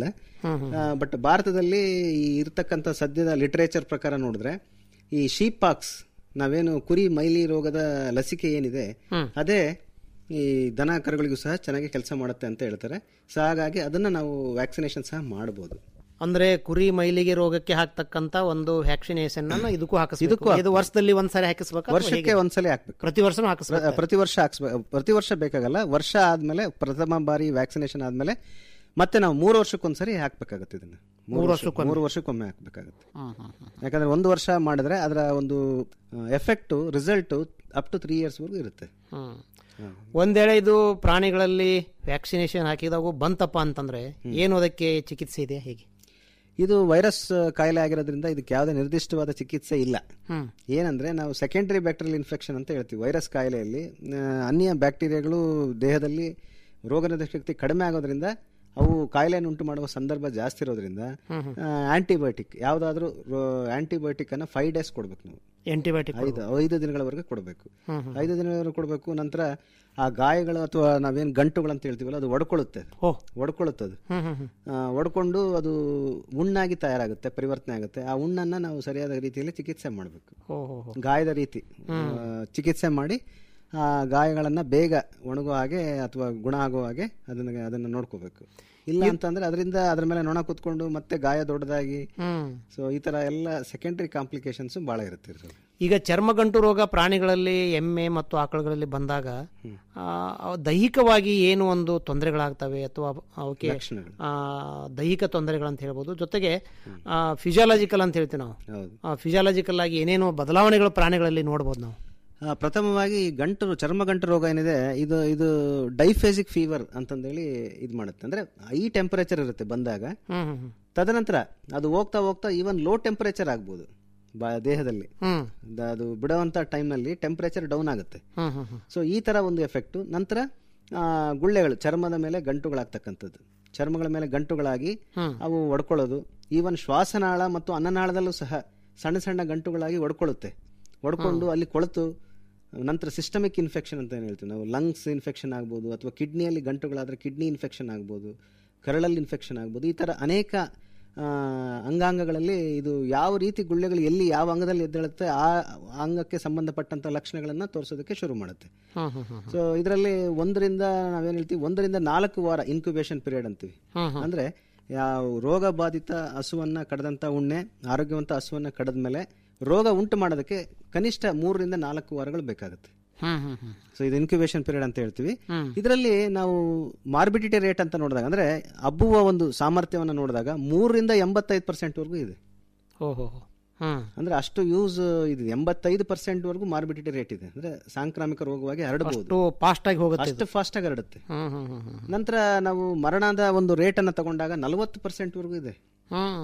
Q: ಬಟ್ ಭಾರತದಲ್ಲಿ ಈ ಇರ್ತಕ್ಕಂಥ ಸದ್ಯದ ಲಿಟರೇಚರ್ ಪ್ರಕಾರ ನೋಡಿದ್ರೆ ಈ ಶೀಪ್ ಪಾಕ್ಸ್ ನಾವೇನು ಕುರಿ ಮೈಲಿ ರೋಗದ ಲಸಿಕೆ ಏನಿದೆ ಅದೇ ಈ ದನ ಕರುಗಳಿಗೂ ಸಹ ಚೆನ್ನಾಗಿ ಕೆಲಸ ಮಾಡುತ್ತೆ ಅಂತ ಹೇಳ್ತಾರೆ ಸೊ ಹಾಗಾಗಿ ಅದನ್ನ ನಾವು ವ್ಯಾಕ್ಸಿನೇಷನ್ ಸಹ ಮಾಡಬಹುದು
K: ಅಂದ್ರೆ ಕುರಿ ಮೈಲಿಗೆ ರೋಗಕ್ಕೆ ಹಾಕ್ತಕ್ಕಂತ ಒಂದು ವ್ಯಾಕ್ಸಿನೇಷನ್ ಅನ್ನ ಇದಕ್ಕೂ ಹಾಕಿಸ್ಬೇಕು
Q: ಇದಕ್ಕೂ
K: ಇದು ವರ್ಷದಲ್ಲಿ ಒಂದ್ಸರಿ ಹಾಕಿಸ್ಬೇಕು
Q: ವರ್ಷಕ್ಕೆ ಒಂದ್ಸಲ ಹಾಕ್ಬೇಕು
K: ಪ್ರತಿ ವರ್ಷನೂ ಹಾಕಿಸ್ಬೇಕು
Q: ಪ್ರ- ಪ್ರತಿ ವರ್ಷ ಹಾಕ್ಸ್ಬೇಕು ಪ್ರತಿ ವರ್ಷ ಬೇಕಾಗಲ್ಲ ವರ್ಷ ಆದ್ಮೇಲೆ ಪ್ರಥಮ ಬಾರಿ ವ್ಯಾಕ್ಸಿನೇಷನ್ ಆದ್ಮೇಲೆ ಮತ್ತೆ ನಾವು ಮೂರು ವರ್ಷಕ್ಕೊಂದ್ಸರಿ ಹಾಕ್ಬೇಕಾಗತ್ತೆ ಇದನ್ನ
K: ಮೂರು
Q: ವರ್ಷ-
K: ವರ್ಷಕ್ಕೊಮ್ಮೆ.
Q: ಮೂರು ವರ್ಷಕ್ಕೊಮ್ಮೆ ಹಾಕ್ಬೇಕಾಗತ್ತೆ ಯಾಕಂದ್ರೆ ಒಂದು ವರ್ಷ ಮಾಡಿದ್ರೆ ಅದರ ಒಂದು effect result up to three years ವರೆಗೂ ಇರುತ್ತೆ
K: ಒಂದ್ ವೇಳೆ ಇದು ಪ್ರಾಣಿಗಳಲ್ಲಿ ವ್ಯಾಕ್ಸಿನೇಷನ್ ಹಾಕಿದಾಗ ಬಂತಪ್ಪ ಅಂತಂದ್ರೆ ಏನು ಅದಕ್ಕೆ ಚಿಕಿತ್ಸೆ ಇದೆ ಹೇಗೆ
Q: ಇದು ವೈರಸ್ ಕಾಯಿಲೆ ಆಗಿರೋದ್ರಿಂದ ಇದಕ್ಕೆ ಯಾವುದೇ ನಿರ್ದಿಷ್ಟವಾದ ಚಿಕಿತ್ಸೆ ಇಲ್ಲ
K: ಹ್ಮ್.
Q: ಏನಂದ್ರೆ ನಾವು ಸೆಕೆಂಡರಿ ಬ್ಯಾಕ್ಟೀರಿಯಲ್ ಇನ್ಫೆಕ್ಷನ್ ಅಂತ ಹೇಳ್ತೀವಿ ವೈರಸ್ ಕಾಯಿಲೆಯಲ್ಲಿ ಆ, ಅನ್ಯ ಬ್ಯಾಕ್ಟೀರಿಯಾಗಳು ದೇಹದಲ್ಲಿ ರೋಗನಿರೋಧಕ ಶಕ್ತಿ ಕಡಿಮೆ ಆಗೋದ್ರಿಂದ ಅವು ಕಾಯಿಲೆಯನ್ನು ಉಂಟು ಮಾಡುವ ಸಂದರ್ಭ ಜಾಸ್ತಿ ಇರೋದ್ರಿಂದ ಆಂಟಿಬಯೋಟಿಕ್ ಯಾವುದಾದ್ರೂ ಆಂಟಿಬಯೋಟಿಕ್ ಅನ್ನ ಫೈವ್ ಡೇಸ್ ಕೊಡ್ಬೇಕು ನಾವು
K: ಆಂಟಿಬಯೋಟಿಕ್
Q: ಐದು ಐದು ದಿನಗಳವರೆಗೆ ಕೊಡಬೇಕು
K: ಹ್ಮ್, ಹ್ಮ್.
Q: ಐದು ದಿನಗಳವರೆಗೆ ಕೊಡಬೇಕು ನಂತರ ಆ ಗಾಯಗಳು ಅಥವಾ ನಾವೇನು ಗಂಟುಗಳು ಅಂತ ಹೇಳ್ತೀವಲ್ಲ ಅದು ಒಡ್ಕೊಳ್ಳುತ್ತೆ
K: ಓ.
Q: ಒಡ್ಕೊಳ್ಳುತ್ತೆ ಅದು
K: ಹ್ಮ್, ಹ್ಮ್, ಹ್ಮ್.
Q: ಆ, ಒಡ್ಕೊಂಡು ಅದು ಉಣ್ಣಾಗಿ ತಯಾರಾಗುತ್ತೆ ಪರಿವರ್ತನೆ ಆಗುತ್ತೆ ಆ ಉಣ್ಣನ್ನ ನಾವು ಸರಿಯಾದ ರೀತಿಯಲ್ಲಿ ಚಿಕಿತ್ಸೆ ಮಾಡಬೇಕು
K: ಓ, ಹೋ, ಹೋ.
Q: ಗಾಯದ ರೀತಿ ಆ, ಚಿಕಿತ್ಸೆ ಮಾಡಿ ಆ ಗಾಯಗಳನ್ನ ಬೇಗ ಒಣಗುವ ಹಾಗೆ ಅಥವಾ ಗುಣ ಆಗೋ ಹಾಗೆ ಅದನ್ನ ಅದನ್ನ ನೋಡ್ಕೋಬೇಕು ಇಲ್ಲ ಅಂತಂದ್ರೆ ಅದರಿಂದ ಅದ್ರ ಮೇಲೆ ನೊಣ ಕುತ್ಕೊಂಡು ಮತ್ತೆ ಗಾಯ ದೊಡ್ಡದಾಗಿ
K: ಹ್ಮ್.
Q: ಸೊ ಈ ತರ ಎಲ್ಲ ಸೆಕೆಂಡರಿ ಕಾಂಪ್ಲಿಕೇಶನ್ಸ್ ಬಹಳ ಇರುತ್ತೆ ಇದ್ರಲ್ಲಿ.
K: ಈಗ ಚರ್ಮಗಂಟು ರೋಗ ಪ್ರಾಣಿಗಳಲ್ಲಿ ಎಮ್ಮೆ ಮತ್ತು ಆಕಳುಗಳಲ್ಲಿ ಬಂದಾಗ ಆ, ಅವು ದೈಹಿಕವಾಗಿ ಏನು ಒಂದು ತೊಂದರೆಗಳಾಗ್ತವೆ ಅಥವಾ ಅವಕ್ಕೆ
Q: ಲಕ್ಷಣಗಳು.
K: ಆ, ದೈಹಿಕ ತೊಂದರೆಗಳಂತ ಹೇಳ್ಬೋದು ಜೊತೆಗೆ ಫಿಸಿಯಾಲಜಿಕಲ್ ಅಂತ ಹೇಳ್ತೀವಿ ನಾವು
Q: ಹೌದು
K: ಫಿಸಿಯಾಲಜಿಕಲ್ ಆಗಿ ಏನೇನು ಬದಲಾವಣೆಗಳು ಪ್ರಾಣಿಗಳಲ್ಲಿ ನೋಡ್ಬೋದು ನಾವು
Q: ಆ, ಪ್ರಥಮವಾಗಿ ಗಂಟು ಚರ್ಮಗಂಟು ರೋಗ ಏನಿದೆ ಇದು ಇದು ಡೈಫೇಸಿಕ್ ಫೀವರ್ ಅಂತಂದೇಳಿ ಇದು ಮಾಡುತ್ತೆ ಅಂದ್ರೆ ಈ ಟೆಂಪರೇಚರ್ ಇರುತ್ತೆ ಬಂದಾಗ
K: ಹ್ಮ್, ಹ್ಮ್, ಹ್ಮ್.
Q: ತದನಂತರ ಅದು ಹೋಗ್ತಾ ಹೋಗ್ತಾ ಈವನ್ ಲೋ ಟೆಂಪರೇಚರ್ ಆಗ್ಬೋದು ಬ- ದೇಹದಲ್ಲಿ
K: ಹ್ಮ್.
Q: ದ- ಅದು ಬಿಡುವಂತ ಟೈಮ್ನಲ್ಲಿ ಟೆಂಪರೇಚರ್ ಡೌನ್ ಆಗುತ್ತೆ
K: ಹ್ಮ್, ಹ್ಮ್, ಹ್ಮ್.
Q: ಸೊ ಈ ತರ ಒಂದು ಎಫೆಕ್ಟ್ ನಂತರ ಆ, ಗುಳ್ಳೆಗಳು ಚರ್ಮದ ಮೇಲೆ ಗಂಟುಗಳಾಗ್ತಕ್ಕಂಥದ್ದು ಚರ್ಮಗಳ ಮೇಲೆ ಗಂಟುಗಳಾಗಿ
K: ಹ್ಮ್.
Q: ಅವು ಒಡ್ಕೊಳ್ಳೋದು ಈವನ್ ಶ್ವಾಸನಾಳ ಮತ್ತು ಅನ್ನನಾಳದಲ್ಲೂ ಸಹ ಸಣ್ಣ ಸಣ್ಣ ಗಂಟುಗಳಾಗಿ ಒಡ್ಕೊಳ್ಳುತ್ತೆ ಒಡ್ಕೊಂಡು ಅಲ್ಲಿ ಕೊಳೆತು ನಂತರ ಸಿಸ್ಟಮಿಕ್ ಇನ್ಫೆಕ್ಷನ್ ಅಂತ ಏನು ಹೇಳ್ತೀವಿ ನಾವು ಲಂಗ್ಸ್ ಇನ್ಫೆಕ್ಷನ್ ಆಗ್ಬೋದು ಅಥವಾ ಕಿಡ್ನಿಯಲ್ಲಿ ಗಂಟುಗಳಾದ್ರೆ ಕಿಡ್ನಿ ಇನ್ಫೆಕ್ಷನ್ ಆಗ್ಬೋದು ಕರಳಲ್ಲಿ ಇನ್ಫೆಕ್ಷನ್ ಆಗ್ಬೋದು ಈ ತರ ಅನೇಕ ಆ, ಅಂಗಾಂಗಗಳಲ್ಲಿ ಇದು ಯಾವ ರೀತಿ ಗುಳ್ಳೆಗಳು ಎಲ್ಲಿ ಯಾವ ಅಂಗದಲ್ಲಿ ಎದ್ದೇಳುತ್ತೆ ಆ ಅಂಗಕ್ಕೆ ಸಂಬಂಧಪಟ್ಟಂತ ಲಕ್ಷಣಗಳನ್ನ ತೋರಿಸೋದಕ್ಕೆ ಶುರು ಮಾಡುತ್ತೆ
K: ಹ್ಮ್, ಹ್ಮ್, ಹ್ಮ್.
Q: ಸೊ ಇದರಲ್ಲಿ ಒಂದರಿಂದ ನಾವೇನ್ ಹೇಳ್ತೀವಿ ಒಂದರಿಂದ ನಾಲ್ಕು ವಾರ ಇನ್ಕ್ಯುಬೇಷನ್ ಪೀರಿಯಡ್ ಅಂತೀವಿ
K: ಹ್ಮ್, ಹ್ಮ್.
Q: ಅಂದ್ರೆ ಯಾವ ರೋಗ ಬಾಧಿತ ಹಸುವನ್ನ ಕಡದಂತ ಉಣ್ಣೆ ಆರೋಗ್ಯವಂತ ಹಸುವನ್ನ ಕಡದ್ಮೇಲೆ ರೋಗ ಉಂಟು ಮಾಡೋದಕ್ಕೆ ಕನಿಷ್ಠ ಮೂರರಿಂದ ನಾಲ್ಕು ವಾರಗಳು ಬೇಕಾಗುತ್ತೆ
K: ಹ್ಮ್, ಹ್ಮ್, ಹ್ಮ್.
Q: ಸೊ ಇದು ಇನ್ಕ್ಯುಬೇಷನ್ ಪೀರಿಯಡ್ ಅಂತ ಹೇಳ್ತೀವಿ
K: ಹ್ಮ್.
Q: ಇದರಲ್ಲಿ ನಾವು ಮಾರ್ಬಿಡಿಟಿ ರೇಟ್ ಅಂತ ನೋಡಿದಾಗ ಅಂದ್ರೆ ಹಬ್ಬುವ ಒಂದು ಸಾಮರ್ಥ್ಯವನ್ನು ನೋಡಿದಾಗ ಮೂರರಿಂದ ಎಂಬತ್ತೈದು ಪರ್ಸೆಂಟ್ ವರೆಗೂ ಇದೆ
K: ಓ ಹೋ ಹೋ. ಹ್ಮ್.
Q: ಅಂದ್ರೆ ಅಷ್ಟು ಯೂಸ್ ಇದೆ ಎಂಬತ್ತೈದು ಪರ್ಸೆಂಟ್ ವರೆಗೂ ಮಾರ್ಬಿಡಿಟಿ ರೇಟ್ ಇದೆ ಅಂದ್ರೆ ಸಾಂಕ್ರಾಮಿಕ ರೋಗವಾಗಿ ಹರಡಬಹುದು
K: ಅಷ್ಟು ಫಾಸ್ಟ್ ಆಗಿ ಹೋಗುತ್ತೆ
Q: ಅಷ್ಟು ಫಾಸ್ಟ್ ಆಗಿ ಹರಡುತ್ತೆ
K: ಹ್ಮ್, ಹ್ಮ್, ಹ್ಮ್, ಹ್ಮ್.
Q: ನಂತರ ನಾವು ಮರಣದ ಒಂದು ರೇಟ್ ಅನ್ನ ತಗೊಂಡಾಗ ನಲವತ್ತು ಪರ್ಸೆಂಟ್ ವರೆಗೂ ಇದೆ
K: ಹ್ಮ್.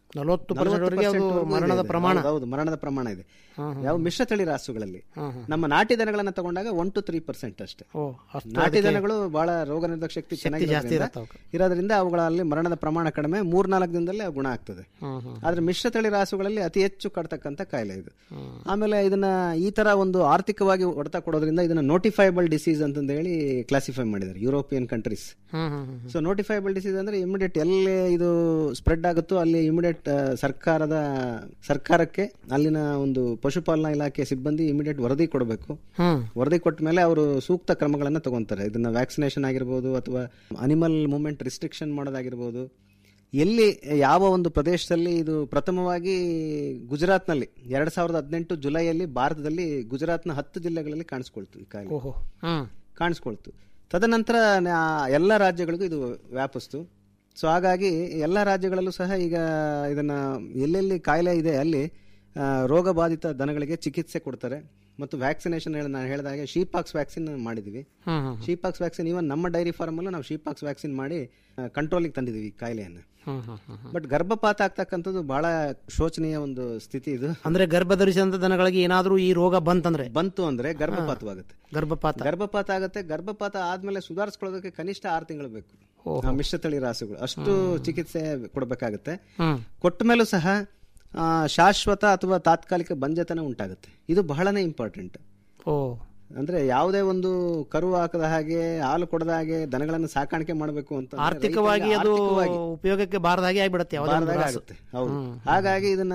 K: ನಲವತ್ತು percent ವರೆಗೆ ಅದು
Q: 40% ವರೆಗೂ
K: ಮರಣದ
Q: ಇದೆ.
K: ಪ್ರಮಾಣ.
Q: ಹೌದು, ಹೌದು ಮರಣದ ಪ್ರಮಾಣ ಇದೆ
K: ಹಾ, ಹಾ,
Q: ಯಾವ ಮಿಶ್ರತಳಿ ರಾಸುಗಳಲ್ಲಿ
K: ಹಾ, ಹಾ.
Q: ನಮ್ಮ ನಾಟಿ ದನಗಳನ್ನ ತಗೊಂಡಾಗ ಒನ್ ಟು ತ್ರೀ ಪರ್ಸೆಂಟ್ ಅಷ್ಟೇ
K: ಓ, ಅಷ್ಟು
Q: ನಾಟಿ
K: ಅದಕ್ಕೆ
Q: ದನಗಳು ಬಹಳ ರೋಗ ನಿರೋಧಕ ಶಕ್ತಿ
K: ಶಕ್ತಿ ಜಾಸ್ತಿ
Q: ಚೆನ್ನಾಗಿ
K: ಇರುತ್ತೆ ಅವಕ್ಕೆ.
Q: ಇರೋದ್ರಿಂದ ಅವುಗಳಲ್ಲಿ ಮರಣದ ಪ್ರಮಾಣ ಕಡಿಮೆ ಮೂರ್ನಾಲ್ಕು ದಿನದಲ್ಲೇ ಗುಣ ಆಗ್ತದೆ
K: ಹ್ಮ್, ಹ್ಮ್.
Q: ಆದ್ರೆ ಮಿಶ್ರತಳಿ ರಾಸುಗಳಲ್ಲಿ ಅತಿ ಹೆಚ್ಚು ಕಡ್ತಕ್ಕಂಥ ಕಾಯಿಲೆ ಇದು ಆಮೇಲೆ ಇದನ್ನ ಈ ತರ ಒಂದು ಆರ್ಥಿಕವಾಗಿ ಹೊಡೆತ ಕೊಡೋದ್ರಿಂದ ಇದನ್ನ ನೋಟಿಫೈಬಲ್ ಡಿಸೀಸ್ ಅಂತಂದು ಹೇಳಿ ಕ್ಲಾಸಿಫೈ ಮಾಡಿದ್ದಾರೆ ಯುರೋಪಿಯನ್ ಕಂಟ್ರೀಸ್
K: ಹ್ಮ್, ಹ್ಮ್, ಹ್ಮ್.
Q: ಸೊ ನೋಟಿಫೈಬಲ್ ಡಿಸೀಸ್ ಅಂದ್ರೆ ಇಮಿಡಿಯೇಟ್ ಎಲ್ಲಿ ಇದು ಸ್ಪ್ರೆಡ್ ಆಗುತ್ತೋ ಅಲ್ಲಿ ಇಮಿಡಿಯೇಟ್ ಸರ್ಕಾರದ ಸರ್ಕಾರಕ್ಕೆ ಅಲ್ಲಿನ ಒಂದು ಪಶುಪಾಲನಾ ಇಲಾಖೆ ಸಿಬ್ಬಂದಿ ಇಮಿಡಿಯೇಟ್ ವರದಿ ಕೊಡಬೇಕು
K: ಹ್ಮ್.
Q: ವರದಿ ಕೊಟ್ಟ ಮೇಲೆ ಅವರು ಸೂಕ್ತ ಕ್ರಮಗಳನ್ನ ತಗೊಂತಾರೆ ಇದನ್ನ ವ್ಯಾಕ್ಸಿನೇಷನ್ ಆಗಿರ್ಬೋದು ಅಥವಾ ಅನಿಮಲ್ ಮೂವ್ಮೆಂಟ್ ರಿಸ್ಟ್ರಿಕ್ಷನ್ ಮಾಡೋದಾಗಿರ್ಬೋದು ಎಲ್ಲಿ ಯಾವ ಒಂದು ಪ್ರದೇಶದಲ್ಲಿ ಇದು ಪ್ರಥಮವಾಗಿ ಗುಜರಾತ್ನಲ್ಲಿ ಎರಡ್ ಸಾವಿರದ ಹದಿನೆಂಟು ಜುಲೈಯಲ್ಲಿ ಭಾರತದಲ್ಲಿ ಗುಜರಾತ್ನ ಹತ್ತು ಜಿಲ್ಲೆಗಳಲ್ಲಿ ಕಾಣಿಸ್ಕೊಳ್ತು ಈ ಕಾಯಿಲೆ
K: ಓಹೋ ಹ್ಮ್
Q: ಕಾಣಿಸ್ಕೊಳ್ತು ತದನಂತರ ನಾ- ಎಲ್ಲ ರಾಜ್ಯಗಳಿಗೂ ಇದು ವ್ಯಾಪಿಸ್ತು ಸೊ ಹಾಗಾಗಿ ಎಲ್ಲ ರಾಜ್ಯಗಳಲ್ಲೂ ಸಹ ಈಗ ಇದನ್ನ ಎಲ್ಲೆಲ್ಲಿ ಕಾಯಿಲೆ ಇದೆ ಅಲ್ಲಿ ಆ, ರೋಗ ಬಾಧಿತ ದನಗಳಿಗೆ ಚಿಕಿತ್ಸೆ ಕೊಡ್ತಾರೆ ಮತ್ತು ವ್ಯಾಕ್ಸಿನೇಷನ್ ಹೇಳಿ ನಾನು ಹೇಳಿದ ಹಾಗೆ ಶೀಪಾಕ್ಸ್ ವ್ಯಾಕ್ಸಿನ್ ಮಾಡಿದ್ವಿ
K: ಹ್ಮ್, ಹ್ಮ್.
Q: ಶೀಪಾಕ್ಸ್ ವ್ಯಾಕ್ಸಿನ್ ಇವನ್ ನಮ್ಮ ಡೈರಿ ಫಾರ್ಮ್ ಅಲ್ಲೂ ನಾವು ಶೀಪಾಕ್ಸ್ ವ್ಯಾಕ್ಸಿನ್ ಮಾಡಿ ಕಂಟ್ರೋಲಿಗೆ ತಂದಿದ್ದೀವಿ ಈ ಕಾಯಿಲೆಯನ್ನು
K: ಹ್ಮ್, ಹ್ಮ್, ಹ್ಮ್, ಹ್ಮ್.
Q: ಬಟ್ ಗರ್ಭಪಾತ ಆಗ್ತಕ್ಕಂಥದ್ದು ಬಹಳ ಶೋಚನೀಯ ಒಂದು ಸ್ಥಿತಿ ಇದು
K: ಅಂದ್ರೆ ಗರ್ಭ ಧರಿಸಿದಂತ ದನಗಳಿಗೆ ಏನಾದ್ರೂ ಈ ರೋಗ ಬಂತಂದ್ರೆ
Q: ಬಂತು ಅಂದ್ರೆ ಗರ್ಭಪಾತವಾಗುತ್ತೆ
K: ಗರ್ಭಪಾತ
Q: ಗರ್ಭಪಾತ ಆಗುತ್ತೆ ಗರ್ಭಪಾತ ಆದ್ಮೇಲೆ ಸುಧಾರಿಸ್ಕೊಳ್ಳೋದಕ್ಕೆ ಕನಿಷ್ಠ ಆರು ತಿಂಗಳು ಬೇಕು
K: ಓಹೋ.
Q: ಆ ಮಿಶ್ರತಳಿ ರಾಸುಗಳು ಅಷ್ಟು ಚಿಕಿತ್ಸೆ ಕೊಡಬೇಕಾಗುತ್ತೆ
K: ಹ್ಮ್.
Q: ಕೊಟ್ಟ ಮೇಲೂ ಸಹ ಆ, ಶಾಶ್ವತ ಅಥವಾ ತಾತ್ಕಾಲಿಕ ಬಂಜತನ ಉಂಟಾಗುತ್ತೆ ಇದು ಬಹಳನೇ ಇಂಪಾರ್ಟೆಂಟ್
K: ಓ
Q: ಅಂದ್ರೆ ಯಾವುದೇ ಒಂದು ಕರು ಹಾಕದ ಹಾಗೆ ಹಾಲು ಕೊಡದ ಹಾಗೆ ದನಗಳನ್ನು ಸಾಕಾಣಿಕೆ ಮಾಡಬೇಕು ಅಂತ ಅಂದ್ರೆ
K: ಆರ್ಥಿಕವಾಗಿ
Q: ರೈತರಿಗೆ
K: ಅದು
Q: ಆರ್ಥಿಕವಾಗಿ
K: ಉಪಯೋಗಕ್ಕೆ ಬಾರದಾಗಿ ಆಗ್ಬಿಡತ್ತೆ ಯಾವುದೇ ಒಂದು
Q: ಬಾರದಾಗ
K: ರಾಸು.
Q: ಆಗುತ್ತೆ ಹೌದು
K: ಹ್ಮ್.
Q: ಹಾಗಾಗಿ ಇದನ್ನ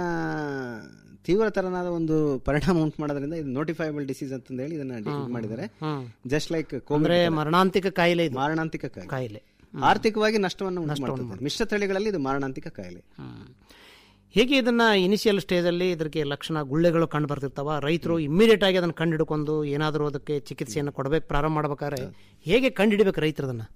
Q: ತೀವ್ರತರನಾದ ಒಂದು ಪರಿಣಾಮ ಉಂಟು ಮಾಡೋದ್ರಿಂದ ಇದು ನೋಟಿಫೈಬಲ್ ಡಿಸೀಸ್ ಅಂತ ಹೇಳಿ ಇದನ್ನ ಡಿ- ಇದ್ ಮಾಡಿದ್ದಾರೆ
K: ಹ್ಮ್.
Q: ಜಸ್ಟ್ ಲೈಕ್
K: ಅಂದ್ರೆ ಮರಣಾಂತಿಕ ಕಾಯಿಲೆ ಇದು
Q: ಮಾರಣಾಂತಿಕ ಕಾಯಿಲೆ
K: ಕಾಯಿಲೆ
Q: ಆರ್ಥಿಕವಾಗಿ ನಷ್ಟವನ್ನು ಉಂಟು ಮಾಡ್ತದೆ ಮಿಶ್ರ ತಳಿಗಳಲ್ಲಿ ಇದು ಮಾರಣಾಂತಿಕ ಕಾಯಿಲೆ
K: ಹೇಗೆ ಇದನ್ನ ಇನಿಷಿಯಲ್ ಸ್ಟೇಜ್ ಅಲ್ಲಿ ಇದಕ್ಕೆ ಲಕ್ಷಣ ಗುಳ್ಳೆಗಳು ಕಂಡು ಬರ್ತಿರ್ತಾವ ರೈತರು ಇಮಿಡಿಯೇಟ್ ಆಗಿ ಅದನ್ನ ಕಂಡು ಹಿಡ್ಕೊಂಡು ಏನಾದರೂ ಅದಕ್ಕೆ ಚಿಕಿತ್ಸೆಯನ್ನು ಕೊಡಬೇಕು ಪ್ರಾರಂಭ ಮಾಡ್ಬೇಕಾದ್ರೆ ಹೇಗೆ ಕಂಡು ಹಿಡಿಬೇಕು ರೈತರು ಅದನ್ನ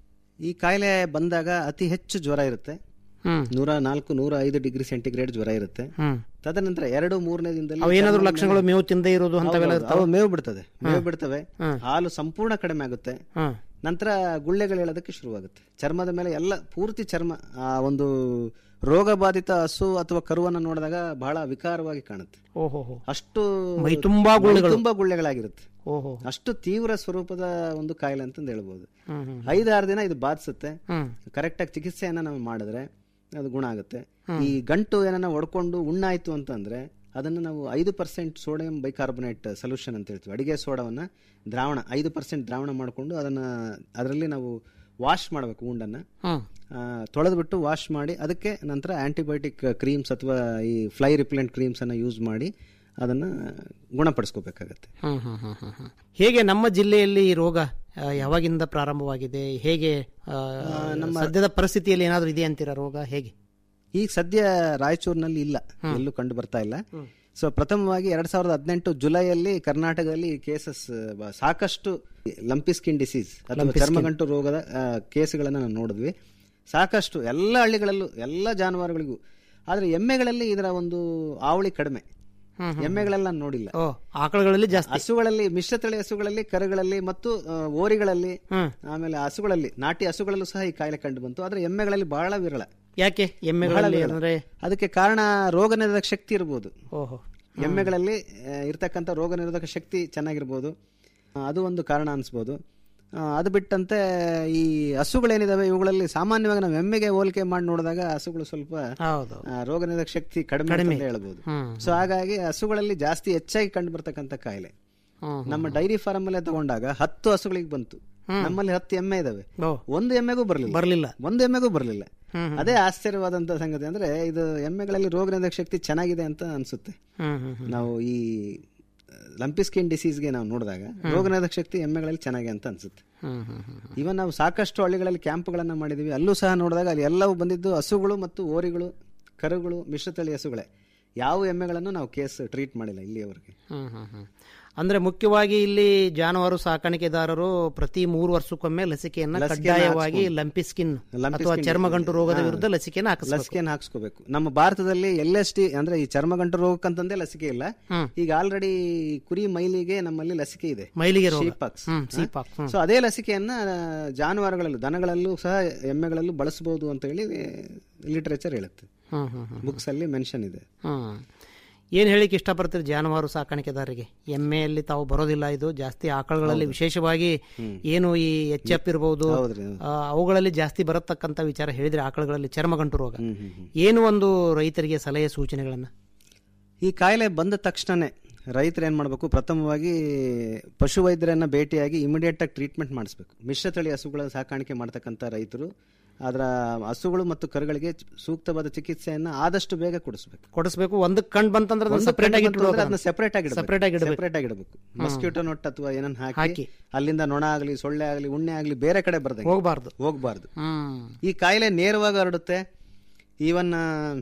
Q: ಈ ಕಾಯಿಲೆ ಬಂದಾಗ ಅತಿ ಹೆಚ್ಚು ಜ್ವರ ಇರುತ್ತೆ
K: ಹ್ಮ್.
Q: ನೂರ ನಾಲ್ಕು ನೂರ ಐದು ಡಿಗ್ರಿ ಸೆಂಟಿಗ್ರೇಡ್ ಜ್ವರ ಇರುತ್ತೆ
K: ಹ್ಮ್.
Q: ತದನಂತರ ಎರಡು ಮೂರನೇ ದಿನದಲ್ಲಿ
K: ಅವು ಏನಾದ್ರು
Q: ಚರ್ಮದ
K: ಲಕ್ಷಣಗಳು
Q: ಮೇಲೆ-
K: ಮೇವು ತಿಂದೇ ಇರೋದು ಅಂತವೆಲ್ಲ
Q: ಹೌದು,
K: ಇರ್ತಾವ
Q: ಅವು ಮೇವು ಬಿಡ್ತದೆ ಮೇವು
K: ಹ್ಮ್.
Q: ಬಿಡ್ತವೆ
K: ಹ್ಮ್.
Q: ಹಾಲು ಸಂಪೂರ್ಣ ಕಡಿಮೆ ಆಗುತ್ತೆ
K: ಹ್ಮ್.
Q: ನಂತರ ಗುಳ್ಳೆಗಳು ಹೇಳೋದಕ್ಕೆ ಶುರುವಾಗುತ್ತೆ ಚರ್ಮದ ಮೇಲೆ ಎಲ್ಲ ಪೂರ್ತಿ ಚರ್ಮ ಆ ಒಂದು ರೋಗ ಬಾಧಿತ ಹಸು ಅಥವಾ ಕರುವನ್ನು ನೋಡಿದಾಗ ಬಹಳ ವಿಕಾರವಾಗಿ ಕಾಣುತ್ತೆ
K: ಓಹೋ
Q: ಅಷ್ಟು
K: ಮೈ ತುಂಬಾ ಗುಳ್ಳೆಗಳು.
Q: ಮೈ ತುಂಬಾ ಗುಳ್ಳೆಗಳಾಗಿರುತ್ತೆ
K: ಓಹೋ
Q: ಅಷ್ಟು ತೀವ್ರ ಸ್ವರೂಪದ ಒಂದು ಕಾಯಿಲೆ ಅಂತಂದು ಹೇಳ್ಬೋದು
K: ಹ್ಮ್, ಹ್ಮ್.
Q: ಐದಾರು ದಿನ ಇದು ಬಾಧಿಸುತ್ತೆ
K: ಹ್ಮ್.
Q: ಕರೆಕ್ಟ್ ಆಗಿ ಚಿಕಿತ್ಸೆಯನ್ನ ನಾವು ಮಾಡಿದ್ರೆ ಅದು ಗುಣ ಆಗುತ್ತೆ ಈ ಗಂಟು ಏನನ್ನ ಒಡ್ಕೊಂಡು ಉಣ್ಣಾಯ್ತು ಅಂತಂದ್ರೆ ಅದನ್ನು ನಾವು ಐದು ಪರ್ಸೆಂಟ್ ಸೋಡಿಯಂ ಬೈಕಾರ್ಬೊನೇಟ್ ಸೊಲ್ಯೂಷನ್ ಅಂತ ಹೇಳ್ತೀವಿ ಅಡಿಗೆ ಸೋಡವನ್ನ ದ್ರಾವಣ ಐದು ಪರ್ಸೆಂಟ್ ದ್ರಾವಣ ಮಾಡಿಕೊಂಡು ಅದನ್ನ ಅದರಲ್ಲಿ ನಾವು ವಾಶ್ ಮಾಡಬೇಕು ಉಂಡನ್ನ
K: ಹ್ಮ್.
Q: ತೊಳೆದ್ಬಿಟ್ಟು ವಾಶ್ ಮಾಡಿ ಅದಕ್ಕೆ ನಂತರ ಆಂಟಿಬಯೋಟಿಕ್ ಕ್ರೀಮ್ಸ್ ಅಥವಾ ಈ ಫ್ಲೈ ರಿಪ್ಲೆಂಟ್ ಕ್ರೀಮ್ಸ್ ಅನ್ನ ಯೂಸ್ ಮಾಡಿ ಅದನ್ನ ಗುಣಪಡಿಸ್ಕೋಬೇಕಾಗತ್ತೆ
K: ಹ್ಮ್, ಹ್ಮ್, ಹ್ಮ್, ಹ್ಮ್, ಹ್ಮ್. ಹೇಗೆ ನಮ್ಮ ಜಿಲ್ಲೆಯಲ್ಲಿ ಈ ರೋಗ ಆ, ಯಾವಾಗಿಂದ ಪ್ರಾರಂಭವಾಗಿದೆ ಹೇಗೆ ಆ, ಸದ್ಯದ ಪರಿಸ್ಥಿತಿಯಲ್ಲಿ ಏನಾದರೂ ಇದೆ ಅಂತೀರಾ ರೋಗ ಹೇಗೆ
Q: ಈಗ ಸದ್ಯ ರಾಯಚೂರಿನಲ್ಲಿ ಇಲ್ಲ ಎಲ್ಲೂ ಕಂಡು ಬರ್ತಾ ಇಲ್ಲ ಸೊ ಪ್ರಥಮವಾಗಿ ಎರಡ್ ಸಾವಿರದ ಹದಿನೆಂಟು ಜುಲೈಯಲ್ಲಿ ಕರ್ನಾಟಕದಲ್ಲಿ ಕೇಸಸ್ ಸಾಕಷ್ಟು ಲಂಪಿ ಸ್ಕಿನ್ ಡಿಸೀಸ್ ಅಥವಾ
K: Lumpy skin.
Q: ಚರ್ಮಗಂಟು ರೋಗದ ಕೇಸ್ಗಳನ್ನು ನಾವು ನೋಡಿದ್ವಿ ಸಾಕಷ್ಟು ಎಲ್ಲ ಹಳ್ಳಿಗಳಲ್ಲೂ ಎಲ್ಲ ಜಾನುವಾರುಗಳಿಗೂ ಆದ್ರೆ ಎಮ್ಮೆಗಳಲ್ಲಿ ಇದರ ಒಂದು ಆವಳಿ ಕಡಿಮೆ
K: ಹ್ಮ್, ಹ್ಮ್.
Q: ಎಮ್ಮೆಗಳೆಲ್ಲ ನಾನು ನೋಡಿಲ್ಲ
K: ಓ ಆಕಳುಗಳಲ್ಲಿ ಜಾಸ್ತಿ
Q: ಹಸುಗಳಲ್ಲಿ ಮಿಶ್ರತಳಿ ಹಸುಗಳಲ್ಲಿ ಕರುಗಳಲ್ಲಿ ಮತ್ತು ಆ, ಓರಿಗಳಲ್ಲಿ
K: ಹ್ಮ್.
Q: ಆಮೇಲೆ ಹಸುಗಳಲ್ಲಿ ನಾಟಿ ಹಸುಗಳಲ್ಲೂ ಸಹ ಈ ಕಾಯಿಲೆ ಕಂಡು ಬಂತು ಆದ್ರೆ ಎಮ್ಮೆಗಳಲ್ಲಿ ಬಹಳ ವಿರಳ
K: ಯಾಕೆ ಎಮ್ಮೆಗಳಲ್ಲಿ
Q: ಬಹಳ ವಿರಳ.
K: ಅಂದ್ರೆ
Q: ಅದಕ್ಕೆ ಕಾರಣ ರೋಗ ನಿರೋಧಕ ಶಕ್ತಿ ಇರ್ಬೋದು
K: ಓಹೋ
Q: ಎಮ್ಮೆಗಳಲ್ಲಿ ಆ, ಇರ್ತಕ್ಕಂಥ ರೋಗ ನಿರೋಧಕ ಶಕ್ತಿ ಚೆನ್ನಾಗಿರ್ಬೋದು ಆ, ಅದು ಒಂದು ಕಾರಣ ಅನ್ಸ್ಬೋದು ಆ, ಅದು ಬಿಟ್ಟಂತೆ ಈ ಹಸುಗಳೇನಿದಾವೆ ಇವುಗಳಲ್ಲಿ ಸಾಮಾನ್ಯವಾಗಿ ನಾವು ಎಮ್ಮೆಗೆ ಹೋಲಿಕೆ ಮಾಡಿ ನೋಡಿದಾಗ ಹಸುಗಳು ಸ್ವಲ್ಪ
K: ಹೌದು
Q: ಆ, ರೋಗ ನಿರೋಧಕ ಶಕ್ತಿ ಕಡಿಮೆ
K: ಕಡಿಮೆ.
Q: ಅಂತ ಹೇಳ್ಬೋದು
K: ಹ್ಮ್.
Q: ಸೊ ಹಾಗಾಗಿ ಹಸುಗಳಲ್ಲಿ ಜಾಸ್ತಿ ಹೆಚ್ಚಾಗಿ ಕಂಡು ಬರ್ತಕ್ಕಂಥ ಕಾಯಿಲೆ
K: ಹ್ಮ್,
Q: ನಮ್ಮ ಡೈರಿ ಫಾರ್ಮ್ ಅಲ್ಲೇ ತಗೊಂಡಾಗ ಹತ್ತು ಹಸುಗಳಿಗೆ ಬಂತು
K: ಹ್ಮ್.
Q: ನಮ್ಮಲ್ಲಿ ಹತ್ತು ಎಮ್ಮೆ ಇದಾವೆ
K: ಓ.
Q: ಒಂದು ಎಮ್ಮೆಗೂ ಬರಲಿಲ್ಲ
K: ಬರ್ಲಿಲ್ಲ.
Q: ಒಂದು ಎಮ್ಮೆಗೂ ಬರಲಿಲ್ಲ
K: ಹ್ಮ್, ಹ್ಮ್.
Q: ಅದೇ ಆಶ್ಚರ್ಯವಾದಂತ ಸಂಗತಿ ಅಂದ್ರೆ ಇದು ಎಮ್ಮೆಗಳಲ್ಲಿ ರೋಗ ನಿರೋಧಕ ಶಕ್ತಿ ಚೆನ್ನಾಗಿದೆ ಅಂತ ಅನ್ಸುತ್ತೆ
K: ಹ್ಮ್, ಹ್ಮ್, ಹ್ಮ್.
Q: ನಾವು ಈ ಲಂಪಿ ಸ್ಕಿನ್ ಡಿಸೀಸ್ಗೆ ನಾವು ನೋಡಿದಾಗ ರೋಗ ನಿರೋಧಕ ಶಕ್ತಿ ಎಮ್ಮೆಗಳಲ್ಲಿ ಚೆನ್ನಾಗಿ ಅಂತ ಅನ್ಸುತ್ತೆ
K: ಹ್ಮ್, ಹ್ಮ್, ಹ್ಮ್.
Q: ಇವನ್ ನಾವು ಸಾಕಷ್ಟು ಹಳ್ಳಿಗಳಲ್ಲಿ ಕ್ಯಾಂಪ್ಗಳನ್ನ ಮಾಡಿದೀವಿ ಅಲ್ಲೂ ಸಹ ನೋಡಿದಾಗ ಅಲ್ಲಿ ಎಲ್ಲವೂ ಬಂದಿದ್ದು ಹಸುಗಳು ಮತ್ತು ಓರಿಗಳು ಕರುಗಳು ಮಿಶ್ರತಳಿ ಹಸುಗಳೇ ಯಾವ ಎಮ್ಮೆಗಳನ್ನು ನಾವು ಕೇಸ್ ಟ್ರೀಟ್ ಮಾಡಿಲ್ಲ ಇಲ್ಲಿಯವರೆಗೆ
K: ಹ್ಮ್, ಹ್ಮ್, ಹ್ಮ್. ಅಂದ್ರೆ ಮುಖ್ಯವಾಗಿ ಇಲ್ಲಿ ಜಾನುವಾರು ಸಾಕಾಣಿಕೆದಾರರು ಪ್ರತಿ ಮೂರು ವರ್ಷಕ್ಕೊಮ್ಮೆ ಲಸಿಕೆಯನ್ನ
Q: ಲಸಿಕೆಯನ್ನ
K: ಕಡ್ಡಾಯವಾಗಿ
Q: ಹಾಕ್ಸ್ಕೊಂಡು.
K: ಲಂಪಿ ಸ್ಕಿನ್
Q: ಲಂಪಿ
K: ಅಥವಾ
Q: skin
K: ಚರ್ಮಗಂಟು ರೋಗದ
Q: ಹಾ.
K: ವಿರುದ್ಧ ಲಸಿಕೆಯನ್ನು ಹಾಕಿಸ್ಬೇಕು
Q: ಲಸಿಕೆಯನ್ನು ಹಾಕ್ಸ್ಕೋಬೇಕು ನಮ್ಮ ಭಾರತದಲ್ಲಿ ಎಲ್ ಎಸ್ ಟಿ ಅಂದ್ರೆ ಈ ಚರ್ಮಗಂಟು ರೋಗಕ್ಕಂತಂದೇ ಲಸಿಕೆ ಇಲ್ಲ
K: ಹ್ಮ್.
Q: ಈಗ ಆಲ್ರೆಡಿ ಕುರಿ ಮೈಲಿಗೆ ನಮ್ಮಲ್ಲಿ ಲಸಿಕೆ ಇದೆ
K: ಮೈಲಿಗೆ ರೋಗ.
Q: ಶೀಪಾಕ್ಸ್
K: ಹ್ಮ್, ಶೀಪಾಕ್ಸ್, ಹ್ಮ್.
Q: ಸೊ ಅದೇ ಲಸಿಕೆಯನ್ನ ಜಾನುವಾರುಗಳಲ್ಲೂ ದನಗಳಲ್ಲೂ ಸಹ ಎಮ್ಮೆಗಳಲ್ಲೂ ಬಳಸಬಹುದು ಅಂತ ಹೇಳಿ ಲಿಟರೇಚರ್ ಹೇಳುತ್ತೆ
K: ಹ್ಮ್ ಹ್ಮ್ ಹ್ಮ್
Q: ಬುಕ್ಸ್ ಅಲ್ಲಿ ಮೆನ್ಷನ್ ಇದೆ
K: ಹ್ಮ್ ಏನು ಹೇಳಿಕ್ಕೆ ಇಷ್ಟಪಡ್ತೀರಿ ಜಾನುವಾರು ಸಾಕಾಣಿಕೆದಾರರಿಗೆ ಎಮ್ಮೆಯಲ್ಲಿ ತಾವು ಬರೋದಿಲ್ಲ ಇದು ಜಾಸ್ತಿ ಆಕಳುಗಳಲ್ಲಿ
Q: ಹೌದು.
K: ವಿಶೇಷವಾಗಿ ಏನು ಈ ಎಚ್ ಎಫ್ ಇರ್ಬೋದು
Q: ಹೌದ್ರಿ, ಹೌದು.
K: ಆ, ಅವುಗಳಲ್ಲಿ ಜಾಸ್ತಿ ಬರತಕ್ಕಂತ ವಿಚಾರ ಹೇಳಿದ್ರೆ ಆಕಳುಗಳಲ್ಲಿ ಚರ್ಮಗಂಟು ರೋಗ ಏನು ಒಂದು ರೈತರಿಗೆ ಸಲಹೆ ಸೂಚನೆಗಳನ್ನ
Q: ಈ ಕಾಯಿಲೆ ಬಂದ ತಕ್ಷಣನೇ ರೈತರು ಏನು ಮಾಡಬೇಕು ಪ್ರಥಮವಾಗಿ ಪಶುವೈದ್ಯರನ್ನ ಭೇಟಿಯಾಗಿ ಇಮಿಡಿಯೇಟ್ ಆಗಿ ಟ್ರೀಟ್ಮೆಂಟ್ ಮಾಡಿಸ್ಬೇಕು ಮಿಶ್ರತಳಿ ಹಸುಗಳ ಸಾಕಾಣಿಕೆ ಮಾಡ್ತಕ್ಕಂಥ ರೈತರು ಅದರ ಹಸುಗಳು ಮತ್ತು ಕರುಗಳಿಗೆ ಸೂಕ್ತವಾದ ಚಿಕಿತ್ಸೆಯನ್ನ ಆದಷ್ಟು ಬೇಗ ಕೊಡಿಸ್ಬೇಕು
K: ಕೊಡಿಸ್ಬೇಕು ಒಂದು ಕಂಡು ಬಂತಂದ್ರೆ ಅದನ್ನ
Q: ಒಂದು
K: separate ಆಗಿ
Q: ಕಂಡು ಬಂತಂದ್ರೆ
K: ಇಟ್ಬಿಡ್ಬೇಕು
Q: ಅದನ್ನ ಸೆಪರೇಟ್ ಆಗಿ
K: Separate ಆಗಿ ಇಡ್ಬೇಕು.
Q: ಸೆಪರೇಟ್ ಆಗಿ ಇಡಬೇಕು
K: ಹ್ಮ್.
Q: ಮಸ್ಕ್ಯೂಟೋ ನೊಟ್ ಅಥವಾ ಏನನ್ನ ಹಾಕಿ
K: ಹಾಕಿ.
Q: ಅಲ್ಲಿಂದ ನೊಣ ಆಗಲಿ ಸೊಳ್ಳೆ ಆಗಲಿ ಉಣ್ಣೆ ಆಗಲಿ ಬೇರೆ ಕಡೆ ಬರ್ದಂಗೆ
K: ಹೋಗ್ಬಾರ್ದು.
Q: ಹೋಗ್ಬಾರ್ದು
K: ಹ್ಮ್
Q: ಈ ಕಾಯಿಲೆ ನೇರವಾಗಿ ಹರಡುತ್ತೆ ಈವನ್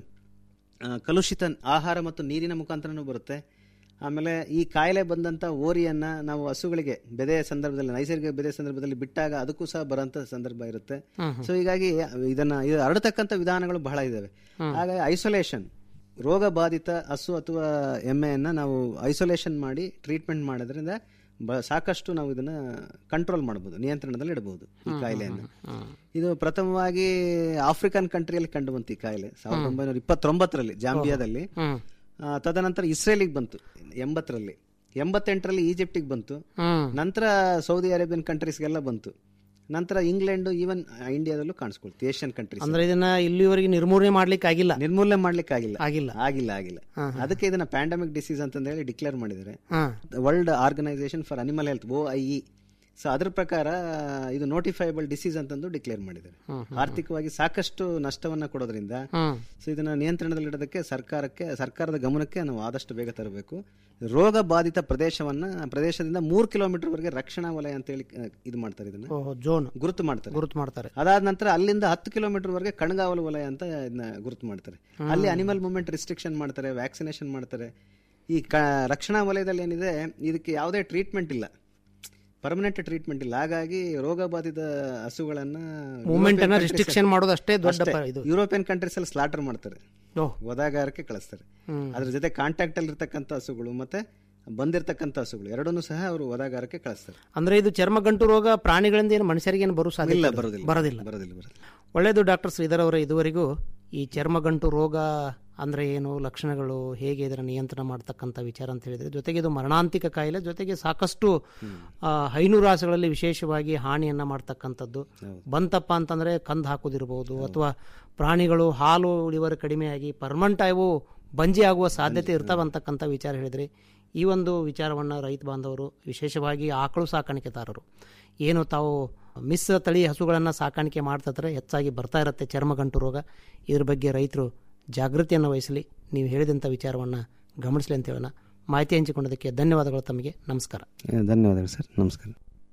Q: ಕಲುಷಿತ ಆಹಾರ ಮತ್ತು ನೀರಿನ ಮುಖಾಂತರನೂ ಬರುತ್ತೆ ಆಮೇಲೆ ಈ ಕಾಯಿಲೆ ಬಂದಂತ ಓರಿಯನ್ನ ನಾವು ಹಸುಗಳಿಗೆ ಬೆದೆ ಸಂದರ್ಭದಲ್ಲಿ ನೈಸರ್ಗಿಕ ಬೆದೆ ಸಂದರ್ಭದಲ್ಲಿ ಬಿಟ್ಟಾಗ ಅದಕ್ಕೂ ಸಹ ಬರೋಂಥ ಸಂದರ್ಭ ಇರುತ್ತೆ
K: ಹ್ಮ್ ಹ್ಮ್.
Q: ಸೊ ಹೀಗಾಗಿ ಇದನ್ನ ಇದು ಹರಡತಕ್ಕಂಥ ವಿಧಾನಗಳು ಬಹಳ ಇದಾವೆ
K: ಹ್ಮ್.
Q: ಹಾಗಾಗಿ ಐಸೋಲೇಷನ್ ರೋಗ ಬಾಧಿತ ಹಸು ಅಥವಾ ಎಮ್ಮೆಯನ್ನ ನಾವು ಐಸೋಲೇಷನ್ ಮಾಡಿ ಟ್ರೀಟ್ಮೆಂಟ್ ಮಾಡೋದ್ರಿಂದ ಬ- ಸಾಕಷ್ಟು ನಾವು ಇದನ್ನ ಕಂಟ್ರೋಲ್ ಮಾಡಬಹುದು ನಿಯಂತ್ರಣದಲ್ಲಿ ಇಡಬಹುದು ಈ
K: ಹ್ಮ್,
Q: ಕಾಯಿಲೆಯನ್ನು
K: ಹ್ಮ್, ಹ್ಮ್.
Q: ಇದು ಪ್ರಥಮವಾಗಿ ಆಫ್ರಿಕನ್ ಕಂಟ್ರಿಯಲ್ಲಿ ಕಂಡು ಬಂತು ಈ ಕಾಯಿಲೆ ಸಾವಿರದ
K: ಹ್ಮ್.
Q: ಒಂಬೈನೂರ ಇಪ್ಪತ್ತೊಂಬತ್ತರಲ್ಲಿ ಜಾಂಬಿಯಾದಲ್ಲಿ
K: ಹ್ಮ್.
Q: ಆ, ತದನಂತರ ಇಸ್ರೇಲಿಗೆ ಬಂತು ಎಂಬತ್ತರಲ್ಲಿ ಎಂಬತ್ತೆಂಟರಲ್ಲಿ ಈಜಿಪ್ಟಿಗೆ ಬಂತು
K: ಹ್ಮ್.
Q: ನಂತರ ಸೌದಿ ಅರೇಬಿಯನ್ ಕಂಟ್ರೀಸ್ಗೆಲ್ಲ ಬಂತು ನಂತರ ಇಂಗ್ಲೆಂಡ್ ಈವನ್ ಇಂಡಿಯಾದಲ್ಲೂ ಕಾಣಿಸ್ಕೊಳ್ತು ಏಷ್ಯನ್ ಕಂಟ್ರೀಸ್
K: ಅಂದ್ರೆ ಇದನ್ನ ಇಲ್ಲಿವರೆಗೆ ನಿರ್ಮೂಲನೆ ಮಾಡ್ಲಿಕ್ಕೆ ಆಗಿಲ್ಲ
Q: ನಿರ್ಮೂಲನೆ ಮಾಡ್ಲಿಕ್ಕೆ ಆಗಿಲ್ಲ
K: ಆಗಿಲ್ಲ
Q: ಆಗಿಲ್ಲ ಆಗಿಲ್ಲ
K: ಹಾ, ಹಾ.
Q: ಅದಕ್ಕೆ ಇದನ್ನ ಪ್ಯಾಂಡಮಿಕ್ ಡಿಸೀಸ್ ಅಂತ ಹೇಳಿ ಡಿಕ್ಲೇರ್ ಮಾಡಿದ್ದಾರೆ
K: ಹಾ.
Q: World organisation for animal health O I E so ಅದ್ರ ಪ್ರಕಾರ ಇದು ನೋಟಿಫೈಬಲ್ ಡಿಸೀಸ್ ಅಂತಂದು ಡಿಕ್ಲೇರ್ ಮಾಡಿದ್ದಾರೆ
K: ಹ್ಮ್, ಹ್ಮ್,
Q: ಆರ್ಥಿಕವಾಗಿ ಸಾಕಷ್ಟು ನಷ್ಟವನ್ನ ಕೊಡೋದ್ರಿಂದ
K: ಹ್ಮ್.
Q: ಸೊ ಇದನ್ನ ನಿಯಂತ್ರಣದಲ್ಲಿಡೋದಕ್ಕೆ ಸರ್ಕಾರಕ್ಕೆ ಸರ್ಕಾರದ ಗಮನಕ್ಕೆ ನಾವು ಆದಷ್ಟು ಬೇಗ ತರಬೇಕು ರೋಗ ಬಾಧಿತ ಪ್ರದೇಶವನ್ನ ಪ್ರದೇಶದಿಂದ ಮೂರು ಕಿಲೋಮೀಟರ್ ವರೆಗೆ ರಕ್ಷಣಾ ವಲಯ ಅಂತ ಹೇಳಿ ಆ, ಇದು ಮಾಡ್ತಾರೆ ಇದನ್ನ
K: ಓಹೋ ಜೋನ್
Q: ಗುರುತು ಮಾಡ್ತಾರೆ
K: ಗುರುತು ಮಾಡ್ತಾರೆ
Q: ಅದಾದ ನಂತರ ಅಲ್ಲಿಂದ ಹತ್ತು ಕಿಲೋಮೀಟರ್ ವರೆಗೆ ಕಣ್ಗಾವಲು ವಲಯ ಅಂತ ಇದನ್ನ ಗುರುತು ಮಾಡ್ತಾರೆ
K: ಹ್ಮ್.
Q: ಅಲ್ಲಿ ಅನಿಮಲ್ ಮೂವ್ಮೆಂಟ್ ರಿಸ್ಟ್ರಿಕ್ಷನ್ ಮಾಡ್ತಾರೆ ವ್ಯಾಕ್ಸಿನೇಷನ್ ಮಾಡ್ತಾರೆ ಈ ಕ ರಕ್ಷಣಾ ವಲಯದಲ್ಲಿ ಏನಿದೆ ಇದಕ್ಕೆ ಯಾವುದೇ ಟ್ರೀಟ್ಮೆಂಟ್ ಇಲ್ಲ ಪರ್ಮನೆಂಟ್ ಟ್ರೀಟ್ಮೆಂಟ್ ಇಲ್ಲ ಹಾಗಾಗಿ ರೋಗ ಬಾಧಿತ ಹಸುಗಳನ್ನ
K: Movement ಅನ್ನ
Q: ಯುರೋಪಿಯನ್
K: restriction
Q: countries-
K: ಮಾಡೋದಷ್ಟೇ ದೊಡ್ಡ
Q: ಅಷ್ಟೇ.
K: ಪ- ಇದು.
Q: ಯುರೋಪಿಯನ್ ಕಂಟ್ರೀಸ್ ಅಲ್ಲಿ ಸ್ಲಾಟರ್ ಮಾಡ್ತಾರೆ
K: ಓಹ್.
Q: ಒದಾಗಾರಕ್ಕೆ ಕಳಿಸ್ತಾರೆ
K: ಹ್ಮ್.
Q: ಅದ್ರ ಜೊತೆ ಕಾಂಟ್ಯಾಕ್ಟ್ ಅಲ್ಲಿ ಇರ್ತಕ್ಕಂಥ ಹಸುಗಳು ಮತ್ತೆ ಬಂದಿರತಕ್ಕಂಥ ಹಸುಗಳು ಎರಡನ್ನೂ ಸಹ ಅವರು ಒದಾಗಾರಕ್ಕೆ ಕಳಿಸ್ತಾರೆ
K: ಅಂದ್ರೆ ಇದು ಚರ್ಮಗಂಟು ರೋಗ ಪ್ರಾಣಿಗಳಿಂದ ಏನು ಮನುಷ್ಯರಿಗೆ ಏನು ಬರೋ ಸಾಧ್ಯತೆ
Q: ಇಲ್ಲ
K: ಇದೆ?
Q: ಬರೋದಿಲ್ಲ
K: ಬರೋದಿಲ್ಲ
Q: ಬರೋದಿಲ್ಲ ಬರೋದಿಲ್ಲ
K: ಒಳ್ಳೆಯದು ಡಾಕ್ಟರ್ ಶ್ರೀಧರ್ ಅವರೇ ಇದುವರೆಗೂ ಈ ಚರ್ಮಗಂಟು ರೋಗ ಅಂದ್ರೆ ಏನು ಲಕ್ಷಣಗಳು ಹೇಗೆ ಇದರ ನಿಯಂತ್ರಣ ಮಾಡ್ತಕ್ಕಂಥ ವಿಚಾರ ಅಂತ ಹೇಳಿದ್ರೆ ಜೊತೆಗೆ ಇದು ಮರಣಾಂತಿಕ ಕಾಯಿಲೆ ಜೊತೆಗೆ ಸಾಕಷ್ಟು ಆ, ಹೈನುರಾಸುಗಳಲ್ಲಿ ವಿಶೇಷವಾಗಿ ಹಾನಿಯನ್ನ ಮಾಡ್ತಕ್ಕಂಥದ್ದು ಬಂತಪ್ಪ ಅಂತಂದ್ರೆ ಕಂದು ಹಾಕೋದಿರ್ಬೋದು ಅಥವಾ ಪ್ರಾಣಿಗಳು ಹಾಲು ಇಳುವರಿ ಕಡಿಮೆಯಾಗಿ ಪರ್ಮನೆಂಟ್ ಅವು ಬಂಜಿ ಆಗುವ ಸಾಧ್ಯತೆ ಇರ್ತಾವಂತಕ್ಕಂಥ ವಿಚಾರ ಹೇಳಿದ್ರಿ ಈ ಒಂದು ವಿಚಾರವನ್ನು ರೈತ ಬಾಂಧವರು ವಿಶೇಷವಾಗಿ ಆಕಳು ಸಾಕಾಣಿಕೆದಾರರು ಏನು ತಾವು ಮಿಶ್ರ ತಳಿ ಹಸುಗಳನ್ನು ಸಾಕಾಣಿಕೆ ಮಾಡ್ತಿದ್ರೆ ಹೆಚ್ಚಾಗಿ ಬರ್ತಾ ಇರುತ್ತೆ ಚರ್ಮಗಂಟು ರೋಗ ಇದ್ರ ಬಗ್ಗೆ ರೈತರು ಜಾಗೃತಿಯನ್ನು ವಹಿಸಲಿ ನೀವು ಹೇಳಿದಂಥ ವಿಚಾರವನ್ನು ಗಮನಿಸಲಿ ಅಂತ ಹೇಳೋಣ ಮಾಹಿತಿ ಹಂಚಿಕೊಂಡದಕ್ಕೆ ಧನ್ಯವಾದಗಳು ತಮಗೆ ನಮಸ್ಕಾರ
Q: ಧನ್ಯವಾದಗಳು ಸರ್ ನಮಸ್ಕಾರ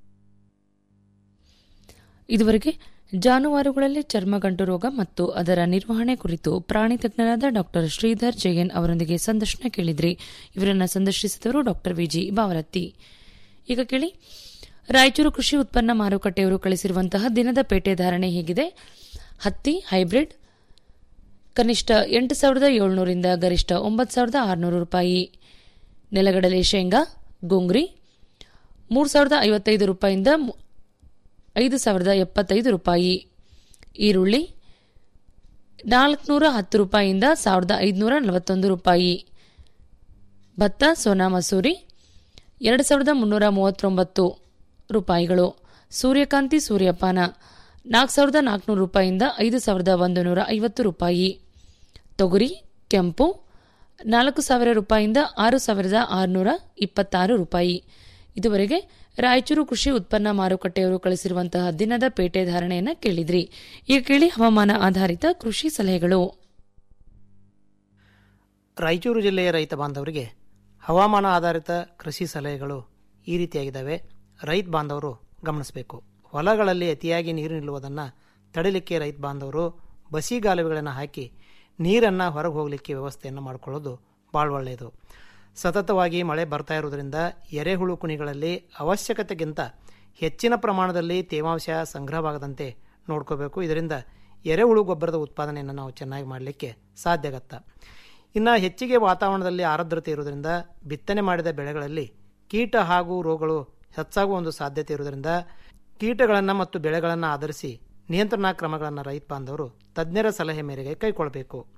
E: ಇದುವರೆಗೆ ಜಾನುವಾರುಗಳಲ್ಲಿ ಚರ್ಮಗಂಟು ರೋಗ ಮತ್ತು ಅದರ ನಿರ್ವಹಣೆ ಕುರಿತು ಪ್ರಾಣಿ ತಜ್ಞರಾದ ಡಾಕ್ಟರ್ ಶ್ರೀಧರ್ ಜಯನ್ ಅವರೊಂದಿಗೆ ಸಂದರ್ಶನ ಕೇಳಿದ್ರಿ ಇವರನ್ನ ಸಂದರ್ಶಿಸಿದವರು ಡಾಕ್ಟರ್ ವಿಜಿ ಬಾವರತ್ತಿ ಈಗ ಕೇಳಿ ರಾಯಚೂರು ಕೃಷಿ ಉತ್ಪನ್ನ ಮಾರುಕಟ್ಟೆಯವರು ಕಳಿಸಿರುವಂತಹ ದಿನದ ಪೇಟೆ ಧಾರಣೆ ಹೀಗಿದೆ ಹತ್ತಿ ಹೈಬ್ರಿಡ್ ಕನಿಷ್ಠ ಎಂಟು ಸಾವಿರದ ಏಳ್ನೂರಿಂದ ಗರಿಷ್ಠ ಒಂಬತ್ತು ಸಾವಿರದ ಆರುನೂರು ರೂಪಾಯಿ ನೆಲಗಡಲೆ ಶೇಂಗಾ ಗೋಂಗ್ರಿ ಮೂರು ಸಾವಿರದ ಐವತ್ತೈದು ರೂಪಾಯಿಂದ ಮು- ಐದು ಸಾವಿರದ ಎಪ್ಪತ್ತೈದು ರೂಪಾಯಿ ಈರುಳ್ಳಿ ನಾಲ್ಕುನೂರ ಹತ್ತು ರೂಪಾಯಿಯಿಂದ ಸಾವಿರದ ಐದುನೂರ ನಲವತ್ತೊಂದು ರೂಪಾಯಿ ಭತ್ತ ಸೋನಾ ಮಸೂರಿ ಎರಡು ಸಾವಿರದ ಮುನ್ನೂರ ಮೂವತ್ತೊಂಬತ್ತು ರೂಪಾಯಿಗಳು ಸೂರ್ಯಕಾಂತಿ ಸೂರ್ಯಪಾನ ನಾಲ್ಕು ಸಾವಿರದ ನಾಲ್ಕುನೂರು ರೂಪಾಯಿಯಿಂದ ಐದು ಸಾವಿರದ ಒಂದು ನೂರ ಐವತ್ತು ರೂಪಾಯಿ ತೊಗರಿ ಕೆಂಪು ನಾಲ್ಕು ಸಾವಿರ ರೂಪಾಯಿಯಿಂದ ಆರು ಸಾವಿರದ ಆರುನೂರ ಇಪ್ಪತ್ತಾರು ರೂಪಾಯಿ ಇದುವರೆಗೆ ರಾಯಚೂರು ಕೃಷಿ ಉತ್ಪನ್ನ ಮಾರುಕಟ್ಟೆಯವರು ಕಳಿಸಿರುವಂತಹ ದಿನದ ಪೇಟೆ ಧಾರಣೆಯನ್ನು ಕೇಳಿದ್ರಿ ಈಗ ಕೇಳಿ ಹವಾಮಾನ ಆಧಾರಿತ ಕೃಷಿ ಸಲಹೆಗಳು
K: ರಾಯಚೂರು ಜಿಲ್ಲೆಯ ರೈತ ಬಾಂಧವರಿಗೆ ಹವಾಮಾನ ಆಧಾರಿತ ಕೃಷಿ ಸಲಹೆಗಳು ಈ ರೀತಿಯಾಗಿದ್ದಾವೆ ರೈತ ಬಾಂಧವರು ಗಮನಿಸಬೇಕು ಹೊಲಗಳಲ್ಲಿ ಅತಿಯಾಗಿ ನೀರು ನಿಲ್ಲುವುದನ್ನು ತಡಿಲಿಕ್ಕೆ ರೈತ ಬಾಂಧವರು ಬಸಿಗಾಲುವೆಗಳನ್ನು ಹಾಕಿ ನೀರನ್ನು ಹೊರಗೆ ಹೋಗಲಿಕ್ಕೆ ವ್ಯವಸ್ಥೆಯನ್ನು ಮಾಡಿಕೊಳ್ಳೋದು ಭಾಳ ಒಳ್ಳೆಯದು ಸತತವಾಗಿ ಮಳೆ ಬರ್ತಾ ಇರೋದ್ರಿಂದ ಎರೆಹುಳು ಕುಣಿಗಳಲ್ಲಿ ಅವಶ್ಯಕತೆಗಿಂತ ಹೆಚ್ಚಿನ ಪ್ರಮಾಣದಲ್ಲಿ ತೇವಾಂಶ ಸಂಗ್ರಹವಾಗದಂತೆ ನೋಡ್ಕೋಬೇಕು ಇದರಿಂದ ಎರೆಹುಳು ಗೊಬ್ಬರದ ಉತ್ಪಾದನೆಯನ್ನು ನಾವು ಚೆನ್ನಾಗಿ ಮಾಡಲಿಕ್ಕೆ ಸಾಧ್ಯ ಆಗತ್ತ ಇನ್ನು ಹೆಚ್ಚಿಗೆ ವಾತಾವರಣದಲ್ಲಿ ಆರ್ದ್ರತೆ ಇರುವುದರಿಂದ ಬಿತ್ತನೆ ಮಾಡಿದ ಬೆಳೆಗಳಲ್ಲಿ ಕೀಟ ಹಾಗೂ ರೋಗಗಳು ಹೆಚ್ಚಾಗುವ ಒಂದು ಸಾಧ್ಯತೆ ಇರುವುದರಿಂದ ಕೀಟಗಳನ್ನು ಮತ್ತು ಬೆಳೆಗಳನ್ನು ಆಧರಿಸಿ ನಿಯಂತ್ರಣಾ ಕ್ರಮಗಳನ್ನು ರೈತ ಬಾಂಧವರು ತಜ್ಞರ ಸಲಹೆ ಮೇರೆಗೆ ಕೈಗೊಳ್ಳಬೇಕು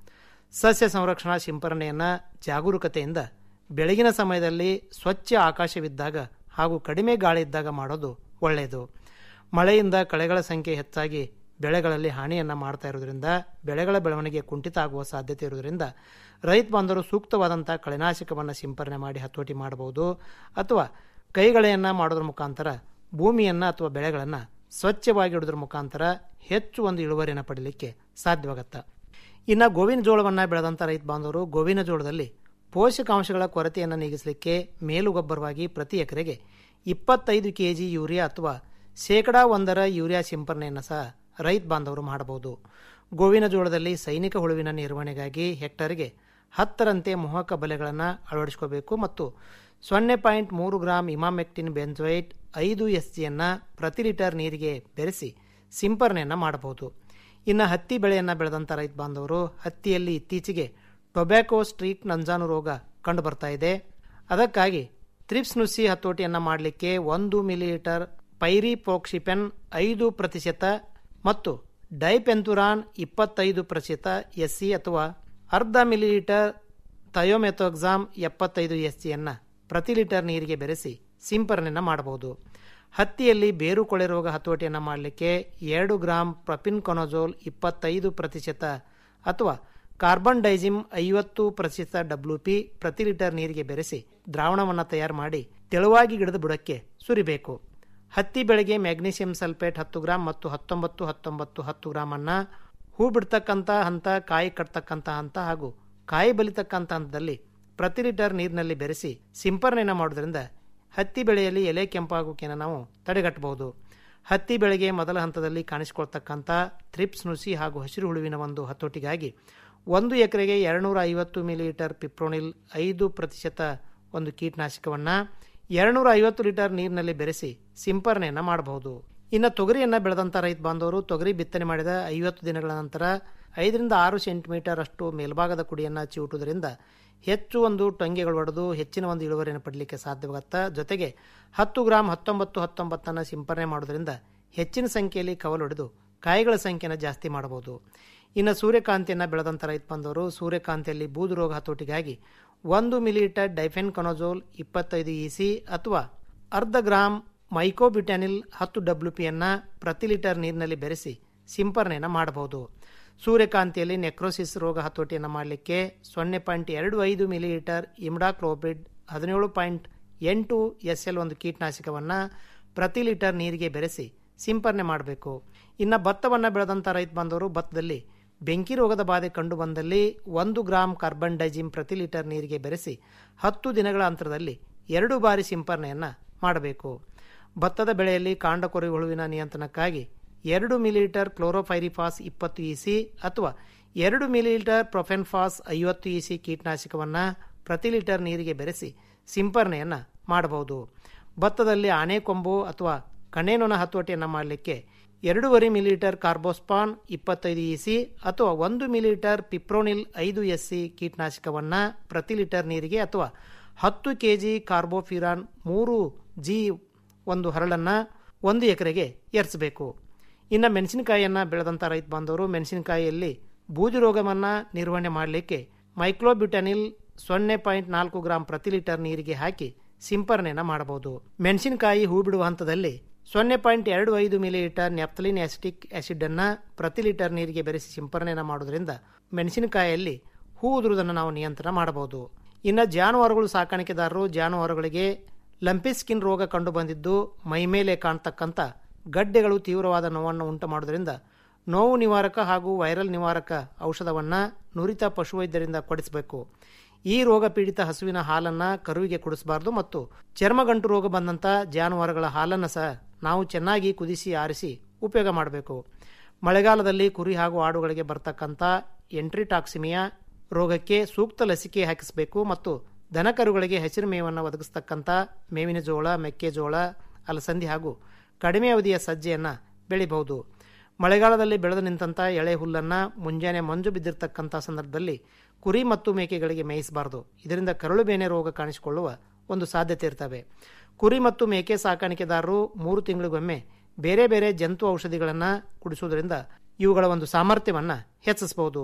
K: ಸಸ್ಯ ಸಂರಕ್ಷಣಾ ಸಿಂಪರಣೆಯನ್ನ ಜಾಗರೂಕತೆಯಿಂದ ಬೆಳಗಿನ ಸಮಯದಲ್ಲಿ ಸ್ವಚ್ಛ ಆಕಾಶವಿದ್ದಾಗ ಹಾಗೂ ಕಡಿಮೆ ಗಾಳಿ ಇದ್ದಾಗ ಮಾಡೋದು ಒಳ್ಳೆಯದು ಮಳೆಯಿಂದ ಕಳೆಗಳ ಸಂಖ್ಯೆ ಹೆಚ್ಚಾಗಿ ಬೆಳೆಗಳಲ್ಲಿ ಹಾನಿಯನ್ನ ಮಾಡ್ತಾ ಇರೋದ್ರಿಂದ ಬೆಳೆಗಳ ಬೆಳವಣಿಗೆ ಕುಂಠಿತ ಆಗುವ ಸಾಧ್ಯತೆ ಇರುವುದರಿಂದ ರೈತ ಬಾಂಧವರು ಸೂಕ್ತವಾದಂಥ ಕಳೆನಾಶಕವನ್ನು ಸಿಂಪರಣೆ ಮಾಡಿ ಹತೋಟಿ ಮಾಡಬಹುದು ಅಥವಾ ಕೈಗಳೆಯನ್ನ ಮಾಡೋದ್ರ ಮುಖಾಂತರ ಭೂಮಿಯನ್ನ ಅಥವಾ ಬೆಳೆಗಳನ್ನು ಸ್ವಚ್ಛವಾಗಿ ಇಡೋದ್ರ ಮುಖಾಂತರ ಹೆಚ್ಚು ಒಂದು ಇಳುವರಿಯನ್ನು ಪಡೀಲಿಕ್ಕೆ ಸಾಧ್ಯವಾಗತ್ತೆ ಇನ್ನು ಗೋವಿನ ಜೋಳವನ್ನು ಬೆಳೆದಂಥ ರೈತ ಬಾಂಧವರು ಗೋವಿನ ಜೋಳದಲ್ಲಿ ಪೋಷಕಾಂಶಗಳ ಕೊರತೆಯನ್ನು ನೀಗಿಸಲಿಕ್ಕೆ ಮೇಲುಗೊಬ್ಬರವಾಗಿ ಪ್ರತಿ ಎಕರೆಗೆ ಇಪ್ಪತ್ತೈದು ಕೆ ಜಿ ಯೂರಿಯಾ ಅಥವಾ ಶೇಕಡಾ ಒಂದರ ಯೂರಿಯಾ ಸಿಂಪರಣೆಯನ್ನು ಸಹ ರೈತ ಬಾಂಧವರು ಮಾಡಬಹುದು ಗೋವಿನ ಜೋಳದಲ್ಲಿ ಸೈನಿಕ ಹುಳುವಿನ ನಿರ್ವಹಣೆಗಾಗಿ ಹೆಕ್ಟರ್ಗೆ ಹತ್ತರಂತೆ ಮೋಹಕ ಬಲೆಗಳನ್ನು ಅಳವಡಿಸಿಕೋಬೇಕು ಮತ್ತು ಸೊನ್ನೆ ಪಾಯಿಂಟ್ ಮೂರು ಗ್ರಾಂ ಇಮಾಮೆಕ್ಟಿನ್ ಬೆಂಜೋಯಿಟ್ ಐದು ಎಸ್ ಜಿಯನ್ನು ಪ್ರತಿ ಲೀಟರ್ ನೀರಿಗೆ ಬೆರೆಸಿ ಸಿಂಪರಣೆಯನ್ನು ಮಾಡಬಹುದು ಇನ್ನು ಹತ್ತಿ ಬೆಳೆಯನ್ನು ಬೆಳೆದಂಥ ರೈತ ಬಾಂಧವರು ಹತ್ತಿಯಲ್ಲಿ ಇತ್ತೀಚೆಗೆ ಟೊಬ್ಯಾಕೋ ಸ್ಟ್ರೀಕ್ ನಂಜಾನು ರೋಗ ಕಂಡು ಬರ್ತಾ ಇದೆ ಅದಕ್ಕಾಗಿ ತ್ರಿಪ್ಸ್ ನುಸಿ ಹತೋಟಿಯನ್ನು ಮಾಡಲಿಕ್ಕೆ ಒಂದು ಮಿಲಿಲೀಟರ್ ಪೈರಿಪೋಕ್ಸಿಪೆನ್ ಐದು ಪ್ರತಿಶತ ಮತ್ತು ಡೈಪೆಂತುರಾನ್ ಇಪ್ಪತ್ತೈದು ಪ್ರತಿಶತ ಎಸ್ಸಿ ಅಥವಾ ಅರ್ಧ ಮಿಲಿಲೀಟರ್ ಥಯೋಮೆಥೋಕ್ಸಾಮ್ ಎಪ್ಪತ್ತೈದು ಎಸ್ ಜಿಯನ್ನು ಪ್ರತಿ ಲೀಟರ್ ನೀರಿಗೆ ಬೆರೆಸಿ ಸಿಂಪರಣೆಯನ್ನು ಮಾಡಬಹುದು ಹತ್ತಿಯಲ್ಲಿ ಬೇರು ಕೊಳೆ ರೋಗ ಹತೋಟಿಯನ್ನು ಮಾಡಲಿಕ್ಕೆ ಎರಡು ಗ್ರಾಂ ಪ್ರಪಿನ್ಕೊನಜೋಲ್ ಇಪ್ಪತ್ತೈದು ಪ್ರತಿಶತ ಅಥವಾ ಕಾರ್ಬನ್ ಡೈಜಿಮ್ ಐವತ್ತು ಪ್ರತಿಶತ ಡಬ್ಲ್ಯೂ ಪಿ ಪ್ರತಿ ಲೀಟರ್ ನೀರಿಗೆ ಬೆರೆಸಿ ದ್ರಾವಣವನ್ನು ತಯಾರು ಮಾಡಿ ತೆಳುವಾಗಿ ಗಿಡದ ಬುಡಕ್ಕೆ ಸುರಿಬೇಕು ಹತ್ತಿ ಬೆಳೆಗೆ ಮ್ಯಾಗ್ನೀಷಿಯಂ ಸಲ್ಫೇಟ್ ಹತ್ತು ಗ್ರಾಂ ಮತ್ತು ಹತ್ತೊಂಬತ್ತು ಹತ್ತೊಂಬತ್ತು ಹತ್ತು ಗ್ರಾಮ್ ಅನ್ನ ಹೂ ಬಿಡ್ತಕ್ಕಂಥ ಹಂತ ಕಾಯಿ ಕಟ್ತಕ್ಕಂಥ ಹಂತ ಹಾಗೂ ಕಾಯಿ ಬಲಿತಕ್ಕಂಥ ಹಂತದಲ್ಲಿ ಪ್ರತಿ ಲೀಟರ್ ನೀರಿನಲ್ಲಿ ಬೆರೆಸಿ ಸಿಂಪರಣೆಯನ್ನು ಮಾಡೋದ್ರಿಂದ ಹತ್ತಿ ಬೆಳೆಯಲ್ಲಿ ಎಲೆ ಕೆಂಪಾಗೋಕೆಯನ್ನು ನಾವು ತಡೆಗಟ್ಟಬಹುದು ಹತ್ತಿ ಬೆಳೆಗೆ ಮೊದಲ ಹಂತದಲ್ಲಿ ಕಾಣಿಸಿಕೊಳ್ತಕ್ಕಂಥ ಥ್ರಿಪ್ಸ್ ನುಸಿ ಹಾಗೂ ಹಸಿರು ಹುಳುವಿನ ಒಂದು ಹತೋಟಿಗಾಗಿ ಒಂದು ಎಕರೆಗೆ ಎರಡುನೂರ ಐವತ್ತು ಮಿಲಿಲೀಟರ್ ಪಿಪ್ರೋನಿಲ್ ಐದು ಪ್ರತಿಶತ ಒಂದು ಕೀಟನಾಶಕವನ್ನು ಎರಡುನೂರ ಐವತ್ತು ಲೀಟರ್ ನೀರಿನಲ್ಲಿ ಬೆರೆಸಿ ಸಿಂಪರಣೆಯನ್ನು ಮಾಡಬಹುದು ಇನ್ನು ತೊಗರಿಯನ್ನು ಬೆಳೆದಂಥ ರೈತ ಬಾಂಧವರು ತೊಗರಿ ಬಿತ್ತನೆ ಮಾಡಿದ ಐವತ್ತು ದಿನಗಳ ನಂತರ ಐದರಿಂದ ಆರು ಸೆಂಟಿಮೀಟರ್ ಅಷ್ಟು ಮೇಲ್ಭಾಗದ ಕುಡಿಯನ್ನು ಚಿವುಟುವುದರಿಂದ ಹೆಚ್ಚು ಒಂದು ಟೊಂಗೆಗಳು ಹೊಡೆದು ಹೆಚ್ಚಿನ ಒಂದು ಇಳುವರಿಯನ್ನು ಪಡಲಿಕ್ಕೆ ಸಾಧ್ಯವಾಗುತ್ತಾ ಜೊತೆಗೆ ಹತ್ತು ಗ್ರಾಂ ಹತ್ತೊಂಬತ್ತು ಹತ್ತೊಂಬತ್ತನ್ನು ಸಿಂಪರಣೆ ಮಾಡೋದ್ರಿಂದ ಹೆಚ್ಚಿನ ಸಂಖ್ಯೆಯಲ್ಲಿ ಕವಲು ಹೊಡೆದು ಕಾಯಿಗಳ ಸಂಖ್ಯೆಯನ್ನು ಜಾಸ್ತಿ ಮಾಡಬಹುದು ಇನ್ನು ಸೂರ್ಯಕಾಂತಿಯನ್ನು ಬೆಳೆದಂಥ ರೈತ ಬಂದವರು ಸೂರ್ಯಕಾಂತಿಯಲ್ಲಿ ಬೂದು ರೋಗ ಹತೋಟಿಗಾಗಿ ಒಂದು ಮಿಲಿಲೀಟರ್ ಡೈಫೆನ್ ಕನೋಜೋಲ್ ಇಪ್ಪತ್ತೈದು ಇಸಿ ಅಥವಾ ಅರ್ಧ ಗ್ರಾಂ ಮೈಕೋಬ್ಯುಟ್ಯಾನಿಲ್ ಹತ್ತು ಡಬ್ಲ್ಯೂ ಪಿಯನ್ನು ಪ್ರತಿ ಲೀಟರ್ ನೀರಿನಲ್ಲಿ ಬೆರೆಸಿ ಸಿಂಪರಣೆಯನ್ನು ಮಾಡಬಹುದು ಸೂರ್ಯಕಾಂತಿಯಲ್ಲಿ ನೆಕ್ರೋಸಿಸ್ ರೋಗ ಹತೋಟಿಯನ್ನು ಮಾಡಲಿಕ್ಕೆ ಸೊನ್ನೆ ಪಾಯಿಂಟ್ ಎರಡು ಐದು ಮಿಲಿಲೀಟರ್ ಇಮ್ಡಾಕ್ಲೋಬಿಡ್ ಹದಿನೇಳು ಪಾಯಿಂಟ್ ಎಂಟು ಎಸ್ ಎಲ್ ಒಂದು ಕೀಟನಾಶಕವನ್ನು ಪ್ರತಿ ಲೀಟರ್ ನೀರಿಗೆ ಬೆರೆಸಿ ಸಿಂಪರಣೆ ಮಾಡಬೇಕು ಇನ್ನು ಭತ್ತವನ್ನು ಬೆಳೆದಂಥ ರೈತ ಬಾಂಧವರು ಭತ್ತದಲ್ಲಿ ಬೆಂಕಿ ರೋಗದ ಬಾಧೆ ಕಂಡು ಬಂದಲ್ಲಿ ಒಂದು ಗ್ರಾಂ ಕಾರ್ಬನ್ ಡೈಜಿಮ್ ಪ್ರತಿ ಲೀಟರ್ ನೀರಿಗೆ ಬೆರೆಸಿ ಹತ್ತು ದಿನಗಳ ಅಂತರದಲ್ಲಿ ಎರಡು ಬಾರಿ ಸಿಂಪರಣೆಯನ್ನು ಮಾಡಬೇಕು ಭತ್ತದ ಬೆಳೆಯಲ್ಲಿ ಕಾಂಡಕೊರೆ ಹುಳುವಿನ ನಿಯಂತ್ರಣಕ್ಕಾಗಿ ಎರಡು ಮಿಲಿಲೀಟರ್ ಕ್ಲೋರೋಫೈರಿಫಾಸ್ ಇಪ್ಪತ್ತು ಇಸಿ ಅಥವಾ ಎರಡು ಮಿಲಿಲೀಟರ್ ಪ್ರೊಫೆನ್ಫಾಸ್ ಐವತ್ತು ಇಸಿ ಕೀಟನಾಶಕವನ್ನು ಪ್ರತಿ ಲೀಟರ್ ನೀರಿಗೆ ಬೆರೆಸಿ ಸಿಂಪರಣೆಯನ್ನು ಮಾಡಬಹುದು ಭತ್ತದಲ್ಲಿ ಆನೆಕೊಂಬು ಅಥವಾ ಕಣೇನೊನ ಹತೋಟಿಯನ್ನು ಮಾಡಲಿಕ್ಕೆ ಎರಡೂವರೆ ಮಿಲಿಲೀಟರ್ ಕಾರ್ಬೋಸ್ಪಾನ್ ಇಪ್ಪತ್ತೈದು ಇಸಿ ಅಥವಾ ಒಂದು ಮಿಲಿಲೀಟರ್ ಪಿಪ್ರೋನಿಲ್ ಐದು ಎಸ್ ಸಿ ಕೀಟನಾಶಕವನ್ನು ಪ್ರತಿ ಲೀಟರ್ ನೀರಿಗೆ ಅಥವಾ ಹತ್ತು ಕೆ ಜಿ ಕಾರ್ಬೋಫಿರಾನ್ ಮೂರು ಜಿ ಒಂದು ಹರಳನ್ನು ಒಂದು ಎಕರೆಗೆ ಏರಿಸಬೇಕು ಇನ್ನು ಮೆಣಸಿನಕಾಯಿಯನ್ನು ಬೆಳೆದಂಥ ರೈತ ಬಾಂಧವರು ಮೆಣಸಿನಕಾಯಿಯಲ್ಲಿ ಬೂದು ರೋಗವನ್ನು ನಿರ್ವಹಣೆ ಮಾಡಲಿಕ್ಕೆ ಮೈಕ್ಲೋಬ್ಯುಟನಿಲ್ ಸೊನ್ನೆ ಪಾಯಿಂಟ್ ನಾಲ್ಕು ಗ್ರಾಂ ಪ್ರತಿ ಲೀಟರ್ ನೀರಿಗೆ ಹಾಕಿ ಸಿಂಪರಣೆಯನ್ನು ಮಾಡಬಹುದು ಮೆಣಸಿನಕಾಯಿ ಹೂ ಬಿಡುವ ಹಂತದಲ್ಲಿ ಸೊನ್ನೆ ಪಾಯಿಂಟ್ ಎರಡು ಐದು ಮಿಲಿಲೀಟರ್ ನೆಪ್ತಲಿನ್ ಆಸಿಟಿಕ್ ಆಸಿಡ್ ಅನ್ನ ಪ್ರತಿ ಲೀಟರ್ ನೀರಿಗೆ ಬೆರೆಸಿ ಸಿಂಪರಣೆಯನ್ನು ಮಾಡೋದ್ರಿಂದ ಮೆಣಸಿನಕಾಯಿಯಲ್ಲಿ ಹೂ ಉದುರುವುದನ್ನು ನಾವು ನಿಯಂತ್ರಣ ಮಾಡಬಹುದು ಇನ್ನು ಜಾನುವಾರುಗಳು ಸಾಕಾಣಿಕೆದಾರರು ಜಾನುವಾರುಗಳಿಗೆ ಲಂಪಿ ಸ್ಕಿನ್ ರೋಗ ಕಂಡು ಬಂದಿದ್ದು ಮೈಮೇಲೆ ಕಾಣ್ತಕ್ಕಂಥ ಗಡ್ಡೆಗಳು ತೀವ್ರವಾದ ನೋವನ್ನು ಉಂಟು ಮಾಡೋದ್ರಿಂದ ನೋವು ನಿವಾರಕ ಹಾಗೂ ವೈರಲ್ ನಿವಾರಕ ಔಷಧವನ್ನು ನುರಿತ ಪಶುವೈದ್ಯರಿಂದ ಕೊಡಿಸಬೇಕು ಈ ರೋಗ ಪೀಡಿತ ಹಸುವಿನ ಹಾಲನ್ನು ಕರುವಿಗೆ ಕುಡಿಸಬಾರದು ಮತ್ತು ಚರ್ಮಗಂಟು ರೋಗ ಬಂದಂಥ ಜಾನುವಾರುಗಳ ಹಾಲನ್ನು ಸಹ ನಾವು ಚೆನ್ನಾಗಿ ಕುದಿಸಿ ಆರಿಸಿ ಉಪಯೋಗ ಮಾಡಬೇಕು ಮಳೆಗಾಲದಲ್ಲಿ ಕುರಿ ಹಾಗೂ ಆಡುಗಳಿಗೆ ಬರ್ತಕ್ಕಂಥ ಎಂಟ್ರಿಟಾಕ್ಸಿಮಿಯಾ ರೋಗಕ್ಕೆ ಸೂಕ್ತ ಲಸಿಕೆ ಹಾಕಿಸಬೇಕು ಮತ್ತು ದನಕರುಗಳಿಗೆ ಹಸಿರು ಮೇವನ್ನು ಒದಗಿಸ್ತಕ್ಕಂಥ ಮೇವಿನ ಜೋಳ ಮೆಕ್ಕೆಜೋಳ ಅಲಸಂದಿ ಹಾಗೂ ಕಡಿಮೆ ಅವಧಿಯ ಸಜ್ಜೆಯನ್ನು ಬೆಳಿಬಹುದು ಮಳೆಗಾಲದಲ್ಲಿ ಬೆಳೆದು ನಿಂತಹ ಎಳೆ ಹುಲ್ಲನ್ನು ಮುಂಜಾನೆ ಮಂಜು ಬಿದ್ದಿರತಕ್ಕಂಥ ಸಂದರ್ಭದಲ್ಲಿ ಕುರಿ ಮತ್ತು ಮೇಕೆಗಳಿಗೆ ಮೇಯಿಸಬಾರದು ಇದರಿಂದ ಕರಳು ಬೇನೆ ರೋಗ ಕಾಣಿಸಿಕೊಳ್ಳುವ ಒಂದು ಸಾಧ್ಯತೆ ಇರ್ತವೆ ಕುರಿ ಮತ್ತು ಮೇಕೆ ಸಾಕಾಣಿಕೆದಾರರು ಮೂರು ತಿಂಗಳಿಗೊಮ್ಮೆ ಬೇರೆ ಬೇರೆ ಜಂತು ಔಷಧಿಗಳನ್ನು ಕುಡಿಸುವುದರಿಂದ ಇವುಗಳ ಒಂದು ಸಾಮರ್ಥ್ಯವನ್ನು ಹೆಚ್ಚಿಸಬಹುದು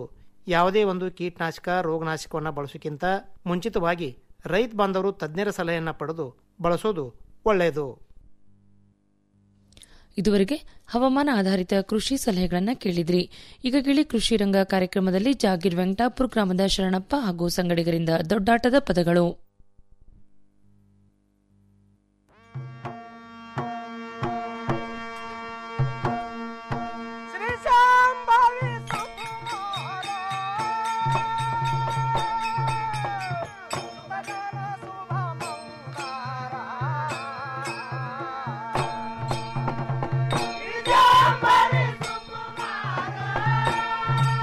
K: ಯಾವುದೇ ಒಂದು ಕೀಟನಾಶಕ ರೋಗನಾಶಕವನ್ನು ಬಳಸೋಕ್ಕಿಂತ ಮುಂಚಿತವಾಗಿ ರೈತ ಬಾಂಧವರು ತಜ್ಞರ ಸಲಹೆಯನ್ನು ಪಡೆದು ಬಳಸೋದು ಒಳ್ಳೆಯದು
E: ಇದುವರೆಗೆ ಹವಾಮಾನ ಆಧಾರಿತ ಕೃಷಿ ಸಲಹೆಗಳನ್ನು ಕೇಳಿದ್ರಿ ಈಗ ಕೇಳಿ ಕೃಷಿ ರಂಗ ಕಾರ್ಯಕ್ರಮದಲ್ಲಿ ಜಾಗೀರ್ ವೆಂಕಟಾಪುರ ಗ್ರಾಮದ ಶರಣಪ್ಪ ಹಾಗೂ ಸಂಗಡಿಗರಿಂದ ದೊಡ್ಡಾಟದ ಪದಗಳು